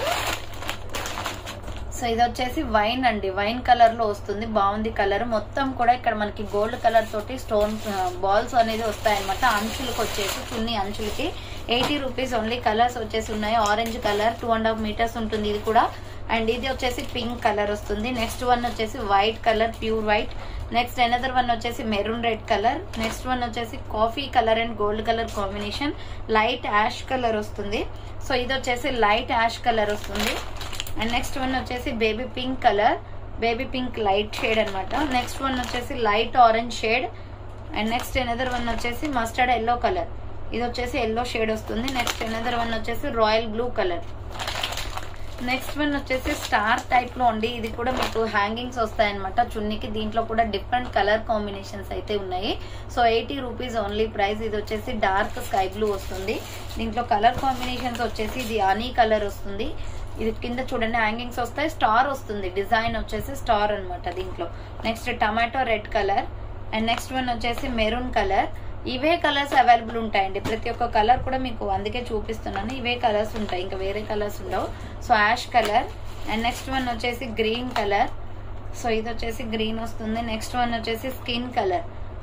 సో ఇది వచ్చేసి వైన్ అండి వైన్ కలర్ లో వస్తుంది బాగుంది కలర్ మొత్తం కూడా ఇక్కడ మనకి గోల్డ్ కలర్ తోటి స్టోన్ బాల్స్ అనేది వస్తాయన్నమాట అంచులకు వచ్చేసి చున్ని అంచులకి ఎయిటీ రూపీస్ ఓన్లీ కలర్స్ వచ్చేసి ఉన్నాయి orange colour two and half metres ఉంటుంది ఇది కూడా అండ్ ఇది వచ్చేసి పింక్ కలర్ వస్తుంది నెక్స్ట్ వన్ వచ్చేసి white colour pure white next another one వచ్చేసి maroon red colour next one వచ్చేసి coffee colour and gold colour combination light ash colour వస్తుంది సో ఇది వచ్చేసి లైట్ యాష్ కలర్ వస్తుంది అండ్ నెక్స్ట్ వన్ వచ్చేసి baby pink colour baby pink light shade అన్నమాట next one వచ్చేసి light orange shade and next another one వచ్చేసి mustard yellow colour ఇది వచ్చేసి ఎల్లో షేడ్ వస్తుంది నెక్స్ట్ ఎనదర్ వన్ వచ్చేసి royal blue colour next one వచ్చేసి star type లో ఉండి ఇది కూడా మీకు హ్యాంగింగ్స్ వస్తాయన్నమాట చున్నీకి దీంట్లో కూడా డిఫరెంట్ కలర్ కాంబినేషన్స్ అయితే ఉన్నాయి so eighty rupees only price ఇది వచ్చేసి డార్క్ స్కై బ్లూ వస్తుంది దీంట్లో కలర్ కాంబినేషన్స్ వచ్చేసి ఇది హనీ కలర్ వస్తుంది ఇది కింద చూడండి హ్యాంగింగ్స్ వస్తాయి స్టార్ వస్తుంది డిజైన్ వచ్చేసి స్టార్ అన్నమాట దీంట్లో next tomato red colour and next one వచ్చేసి మెరూన్ కలర్ ఇవే కలర్స్ అవైలబుల్ ఉంటాయండి ప్రతి ఒక్క కలర్ కూడా మీకు అందుకే చూపిస్తున్నాను ఇవే కలర్స్ ఉంటాయి ఇంకా వేరే కలర్స్ ఉండవు so ash colour and next one వచ్చేసి గ్రీన్ కలర్ సో ఇది వచ్చేసి గ్రీన్ వస్తుంది నెక్స్ట్ వన్ వచ్చేసి స్కిన్ కలర్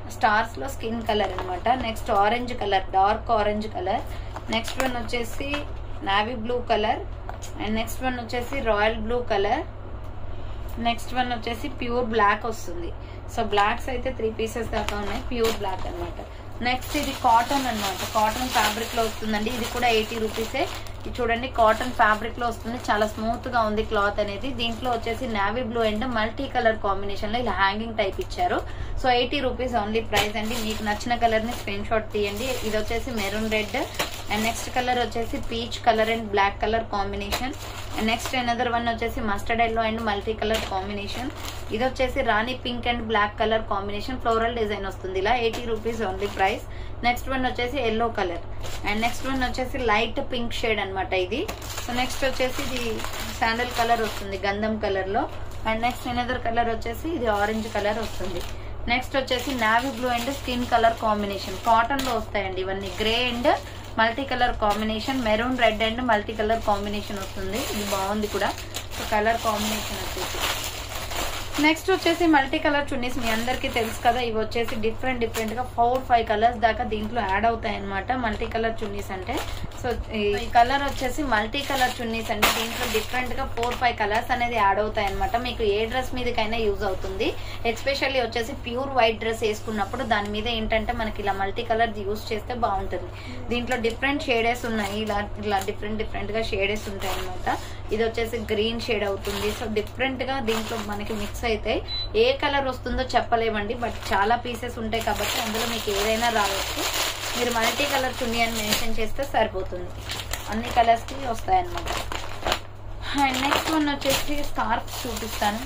స్టార్స్ లో స్కిన్ కలర్ అన్నమాట next orange colour dark orange colour next one వచ్చేసి navy blue colour and next one వచ్చేసి royal blue colour next one వచ్చేసి ప్యూర్ బ్లాక్ వస్తుంది సో బ్లాక్స్ అయితే three pieces దాకా ఉన్నాయి ప్యూర్ బ్లాక్ అన్నమాట నెక్స్ట్ ఇది కాటన్ అన్నమాట కాటన్ ఫ్యాబ్రిక్ లో వస్తుందండి ఇది కూడా ఎయిటీ రూపీసే ఇది చూడండి కాటన్ ఫ్యాబ్రిక్ లో వస్తుంది చాలా స్మూత్ గా ఉంది క్లాత్ అనేది దీంట్లో వచ్చేసి navy blue and multi colour combination లో ఇలా హ్యాంగింగ్ టైప్ ఇచ్చారు so eighty rupees only price అండి మీకు నచ్చిన కలర్ ని స్క్రీన్ షాట్ తీయండి ఇది వచ్చేసి maroon red and next colour వచ్చేసి peach colour and black colour combination and next another one వచ్చేసి mustard yellow and multi colour combination ఇది వచ్చేసి రాణి pink and black colour combination floral design వస్తుంది ఇలా eighty rupees only price next one వచ్చేసి yellow colour and next one వచ్చేసి light pink shade అన్నమాట ఇది సో నెక్స్ట్ వచ్చేసి ఇది శాండల్ కలర్ వస్తుంది గంధం కలర్ లో అండ్ నెక్స్ట్ ఎనదర్ కలర్ వచ్చేసి ఇది ఆరెంజ్ కలర్ వస్తుంది నెక్స్ట్ వచ్చేసి navy blue and skin colour combination cotton లో వస్తాయండి ఇవన్నీ grey and multi colour combination maroon red and multi colour combination వస్తుంది ఇది బాగుంది కూడా సో కలర్ కాంబినేషన్ వచ్చేసి నెక్స్ట్ వచ్చేసి మల్టీ కలర్ చున్నీస్ మీ అందరికీ తెలుసు కదా ఇవి వచ్చేసి డిఫరెంట్ డిఫరెంట్ గా ఫోర్ ఫైవ్ కలర్స్ దాకా దీంట్లో యాడ్ అవుతాయి అనమాట మల్టీ కలర్ చున్నీస్ అంటే సో ఈ కలర్ వచ్చేసి మల్టీ కలర్ చున్నీస్ అంటే దీంట్లో డిఫరెంట్ గా ఫోర్ ఫైవ్ కలర్స్ అనేది యాడ్ అవుతాయి అనమాట మీకు ఏ డ్రెస్ మీదకైనా యూజ్ అవుతుంది ఎస్పెషల్లీ వచ్చేసి ప్యూర్ వైట్ డ్రెస్ వేసుకున్నప్పుడు దాని మీద ఏంటంటే మనకి ఇలా మల్టీ కలర్ యూజ్ చేస్తే బాగుంటుంది దీంట్లో డిఫరెంట్ షేడెస్ ఉన్నాయి ఇలా ఇలా డిఫరెంట్ డిఫరెంట్ గా షేడెస్ ఉంటాయి అనమాట ఇది వచ్చేసి గ్రీన్ షేడ్ అవుతుంది సో డిఫరెంట్ గా దీంట్లో మనకి మిక్స్ అయితే ఏ కలర్ వస్తుందో చెప్పలేమండి బట్ చాలా పీసెస్ ఉంటాయి కాబట్టి అందులో మీకు ఏదైనా రావచ్చు మీరు మల్టీ కలర్ చున్నీ అని మెన్షన్ చేస్తే సరిపోతుంది అన్ని కలర్స్ కి వస్తాయి అనమాట అండ్ నెక్స్ట్ వన్ వచ్చేసి స్కార్ఫ్ చూపిస్తాను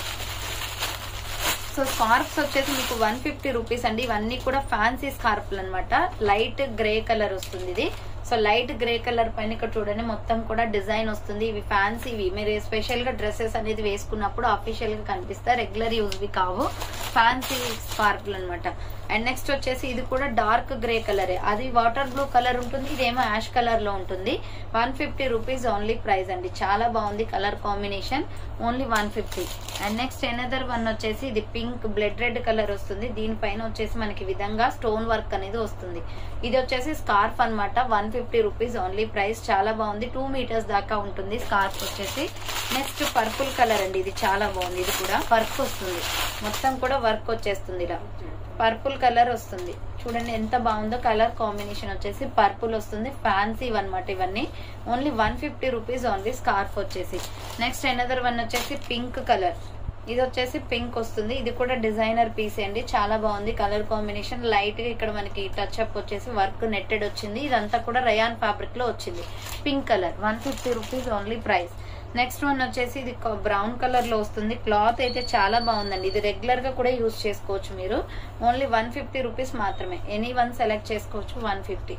సో స్కార్ఫ్స్ వచ్చేసి మీకు వన్ ఫిఫ్టీ రూపీస్ అండి ఇవన్నీ కూడా ఫ్యాన్సీ స్కార్ఫ్లు అనమాట లైట్ గ్రే కలర్ వస్తుంది ఇది సో లైట్ గ్రే కలర్ పైన ఇక్కడ చూడండి మొత్తం కూడా డిజైన్ వస్తుంది ఇవి ఫ్యాన్సీవి మీరు స్పెషల్ గా డ్రెస్సెస్ అనేది వేసుకున్నప్పుడు అఫీషియల్ గా కనిపిస్తాయి రెగ్యులర్ యూజ్ వి కావు ఫ్యాన్సీ స్కార్ఫ్లు అనమాట అండ్ నెక్స్ట్ వచ్చేసి ఇది కూడా డార్క్ గ్రే కలరే అది వాటర్ బ్లూ కలర్ ఉంటుంది ఇదేమో యాష్ కలర్ లో ఉంటుంది one fifty rupees only price అండి చాలా బాగుంది colour combination only one fifty and next another one వచ్చేసి ఇది పింక్ బ్లడ్ రెడ్ కలర్ వస్తుంది దీనిపైన వచ్చేసి మనకి విధంగా స్టోన్ వర్క్ అనేది వస్తుంది ఇది వచ్చేసి స్కార్ఫ్ అన్నమాట one fifty rupees only price చాలా బాగుంది టూ మీటర్స్ దాకా ఉంటుంది స్కార్ఫ్ వచ్చేసి నెక్స్ట్ పర్పుల్ కలర్ అండి ఇది చాలా బాగుంది ఇది కూడా వర్క్ వస్తుంది మొత్తం కూడా వర్క్ వచ్చేస్తుంది ఇలా పర్పుల్ కలర్ వస్తుంది చూడండి ఎంత బాగుందో కలర్ కాంబినేషన్ వచ్చేసి పర్పుల్ వస్తుంది ఫ్యాన్సీ అనమాట ఇవన్నీ only one fifty rupees only scarf వచ్చేసి నెక్స్ట్ ఎనదర్ వన్ వచ్చేసి పింక్ కలర్ ఇది వచ్చేసి పింక్ వస్తుంది ఇది కూడా డిజైనర్ పీస్ అండి చాలా బాగుంది కలర్ కాంబినేషన్ లైట్ గా ఇక్కడ మనకి టచ్ అప్ వచ్చేసి వర్క్ నెట్టెడ్ వచ్చింది ఇదంతా కూడా రయాన్ ఫ్యాబ్రిక్ లో వచ్చింది pink colour one fifty rupees only price next one వచ్చేసి ఇది బ్రౌన్ కలర్ లో వస్తుంది క్లాత్ అయితే చాలా బాగుందండి ఇది రెగ్యులర్ గా కూడా యూజ్ చేసుకోవచ్చు మీరు ఓన్లీ వన్ ఫిఫ్టీ రూపీస్ మాత్రమే ఎనీ వన్ సెలెక్ట్ చేసుకోవచ్చు one fifty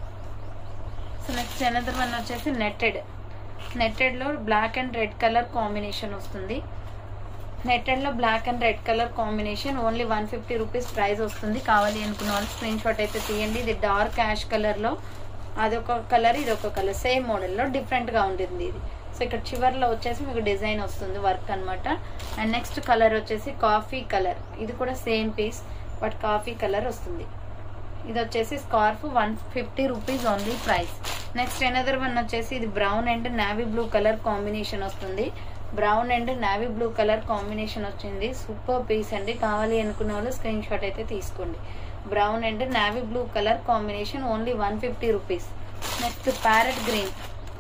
so next another one వచ్చేసి నెట్టెడ్ నెట్టెడ్ లో black and red colour combination వస్తుంది నెట్టెడ్ లో black and red colour combination only one fifty rupees price వస్తుంది కావాలి అనుకున్న వాళ్ళు స్క్రీన్ షాట్ అయితే తీయండి ఇది డార్క్ యాష్ కలర్ లో అదొక కలర్ ఇది ఒక కలర్ సేమ్ మోడల్ లో డిఫరెంట్ గా ఉంటుంది ఇది సో ఇక్కడ చివర్లో వచ్చేసి మీకు డిజైన్ వస్తుంది వర్క్ అన్నమాట అండ్ నెక్స్ట్ కలర్ వచ్చేసి కాఫీ కలర్ ఇది కూడా same piece but coffee colour వస్తుంది ఇది వచ్చేసి scarf one fifty rupees only price next another one వచ్చేసి ఇది brown and navy blue colour combination వస్తుంది brown and navy blue colour combination వచ్చింది సూపర్ పీస్ అండి కావాలి అనుకున్న వాళ్ళు స్క్రీన్ షాట్ అయితే తీసుకోండి brown and navy blue colour combination only one fifty rupees next parrot green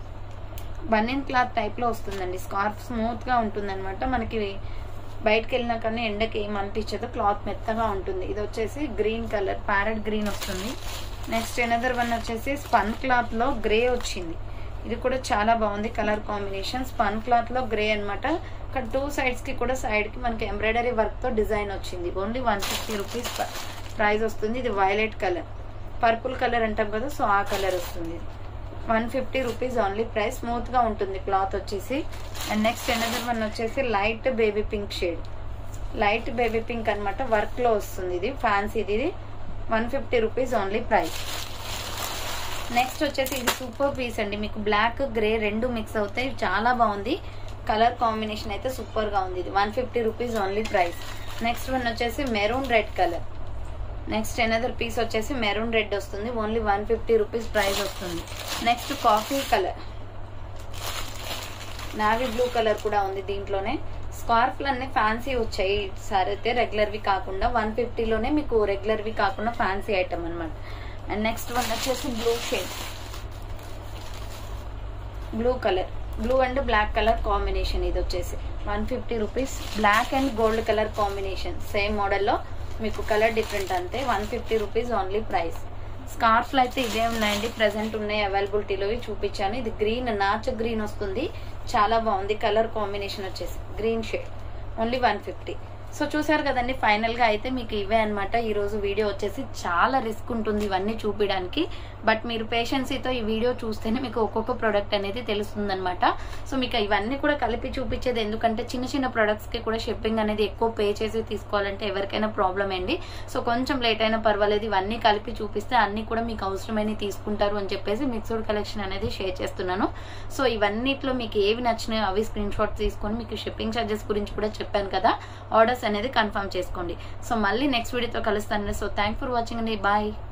banian cloth type లో వస్తుందండి స్కార్ఫ్ స్మూత్ గా ఉంటుంది అనమాట మనకి బయటకు వెళ్ళినా కానీ ఎండకి ఏం అనిపించదు క్లాత్ మెత్తగా ఉంటుంది ఇది వచ్చేసి గ్రీన్ కలర్ ప్యారెట్ గ్రీన్ వస్తుంది నెక్స్ట్ ఎనదర్ వన్ వచ్చేసి స్పన్ క్లాత్ లో గ్రే వచ్చింది ఇది కూడా చాలా బాగుంది కలర్ కాంబినేషన్ స్పన్ క్లాత్ లో గ్రే అనమాట ఇక్కడ టూ సైడ్స్ కి కూడా సైడ్ కి మనకి ఎంబ్రాయిడరీ వర్క్ తో డిజైన్ వచ్చింది only one fifty rupees price వస్తుంది ఇది వైలెట్ కలర్ పర్పుల్ కలర్ అంటాం కదా సో ఆ కలర్ వస్తుంది one fifty rupees only price smooth గా ఉంటుంది క్లాత్ వచ్చేసి అండ్ నెక్స్ట్ ఎనదర్ వన్ వచ్చేసి light baby pink shade light baby pink అనమాట వర్క్ లో వస్తుంది ఇది ఫ్యాన్సీది ఇది one fifty rupees only price next వచ్చేసి ఇది సూపర్ పీస్ అండి మీకు బ్లాక్ గ్రే రెండు మిక్స్ అవుతాయి చాలా బాగుంది కలర్ కాంబినేషన్ అయితే సూపర్ గా ఉంది ఇది one fifty rupees only price next one వచ్చేసి maroon red colour next another piece వచ్చేసి మెరూన్ రెడ్ వస్తుంది only one fifty rupees price వస్తుంది next coffee colour navy blue colour కూడా ఉంది దీంట్లోనే స్కార్ఫ్లు అన్ని ఫ్యాన్సీ వచ్చాయి సార్ అయితే రెగ్యులర్వి కాకుండా వన్ ఫిఫ్టీలోనే మీకు రెగ్యులర్వి కాకుండా ఫ్యాన్సీ ఐటమ్ అనమాట అండ్ నెక్స్ట్ వన్ వచ్చేసి blue shade blue colour blue and black colour combination ఇది వచ్చేసి one fifty rupees black and gold colour combination same మోడల్లో మీకు కలర్ డిఫరెంట్ అంతే one fifty rupees only price స్కార్ఫ్లు అయితే ఇదే ఉన్నాయండి ప్రెసెంట్ ఉన్నాయి అవైలబిలిటీలో చూపించాను ఇది గ్రీన్ నాచ్ గ్రీన్ వస్తుంది చాలా బాగుంది కలర్ కాంబినేషన్ వచ్చేసి green shade only one fifty so చూసారు కదండి ఫైనల్ గా అయితే మీకు ఇవే అనమాట ఈ రోజు వీడియో వచ్చేసి చాలా రిస్క్ ఉంటుంది ఇవన్నీ చూపించడానికి బట్ మీరు పేషెన్సీతో ఈ వీడియో చూస్తేనే మీకు ఒక్కొక్క ప్రోడక్ట్ అనేది తెలుస్తుంది అనమాట సో మీకు ఇవన్నీ కూడా కలిపి చూపించేది ఎందుకంటే చిన్న చిన్న ప్రొడక్ట్స్ కి కూడా షిప్పింగ్ అనేది ఎక్కువ పే చేసి తీసుకోవాలంటే ఎవరికైనా ప్రాబ్లం అండి సో కొంచెం లేట్ అయినా పర్వాలేదు ఇవన్నీ కలిపి చూపిస్తే అన్ని కూడా మీకు అవసరమైన తీసుకుంటారు అని చెప్పేసి మిక్స్డ్ కలెక్షన్ అనేది షేర్ చేస్తున్నాను సో ఇవన్నిట్లో మీకు ఏవి నచ్చినాయో అవి స్క్రీన్ షాట్ తీసుకొని మీకు షిప్పింగ్ ఛార్జెస్ గురించి కూడా చెప్పాను కదా ఆర్డర్స్ అనేది కన్ఫర్మ్ చేసుకోండి సో మళ్ళీ నెక్స్ట్ వీడియోతో కలుస్తాను సో థ్యాంక్ ఫర్ వాచింగ్ అండి బాయ్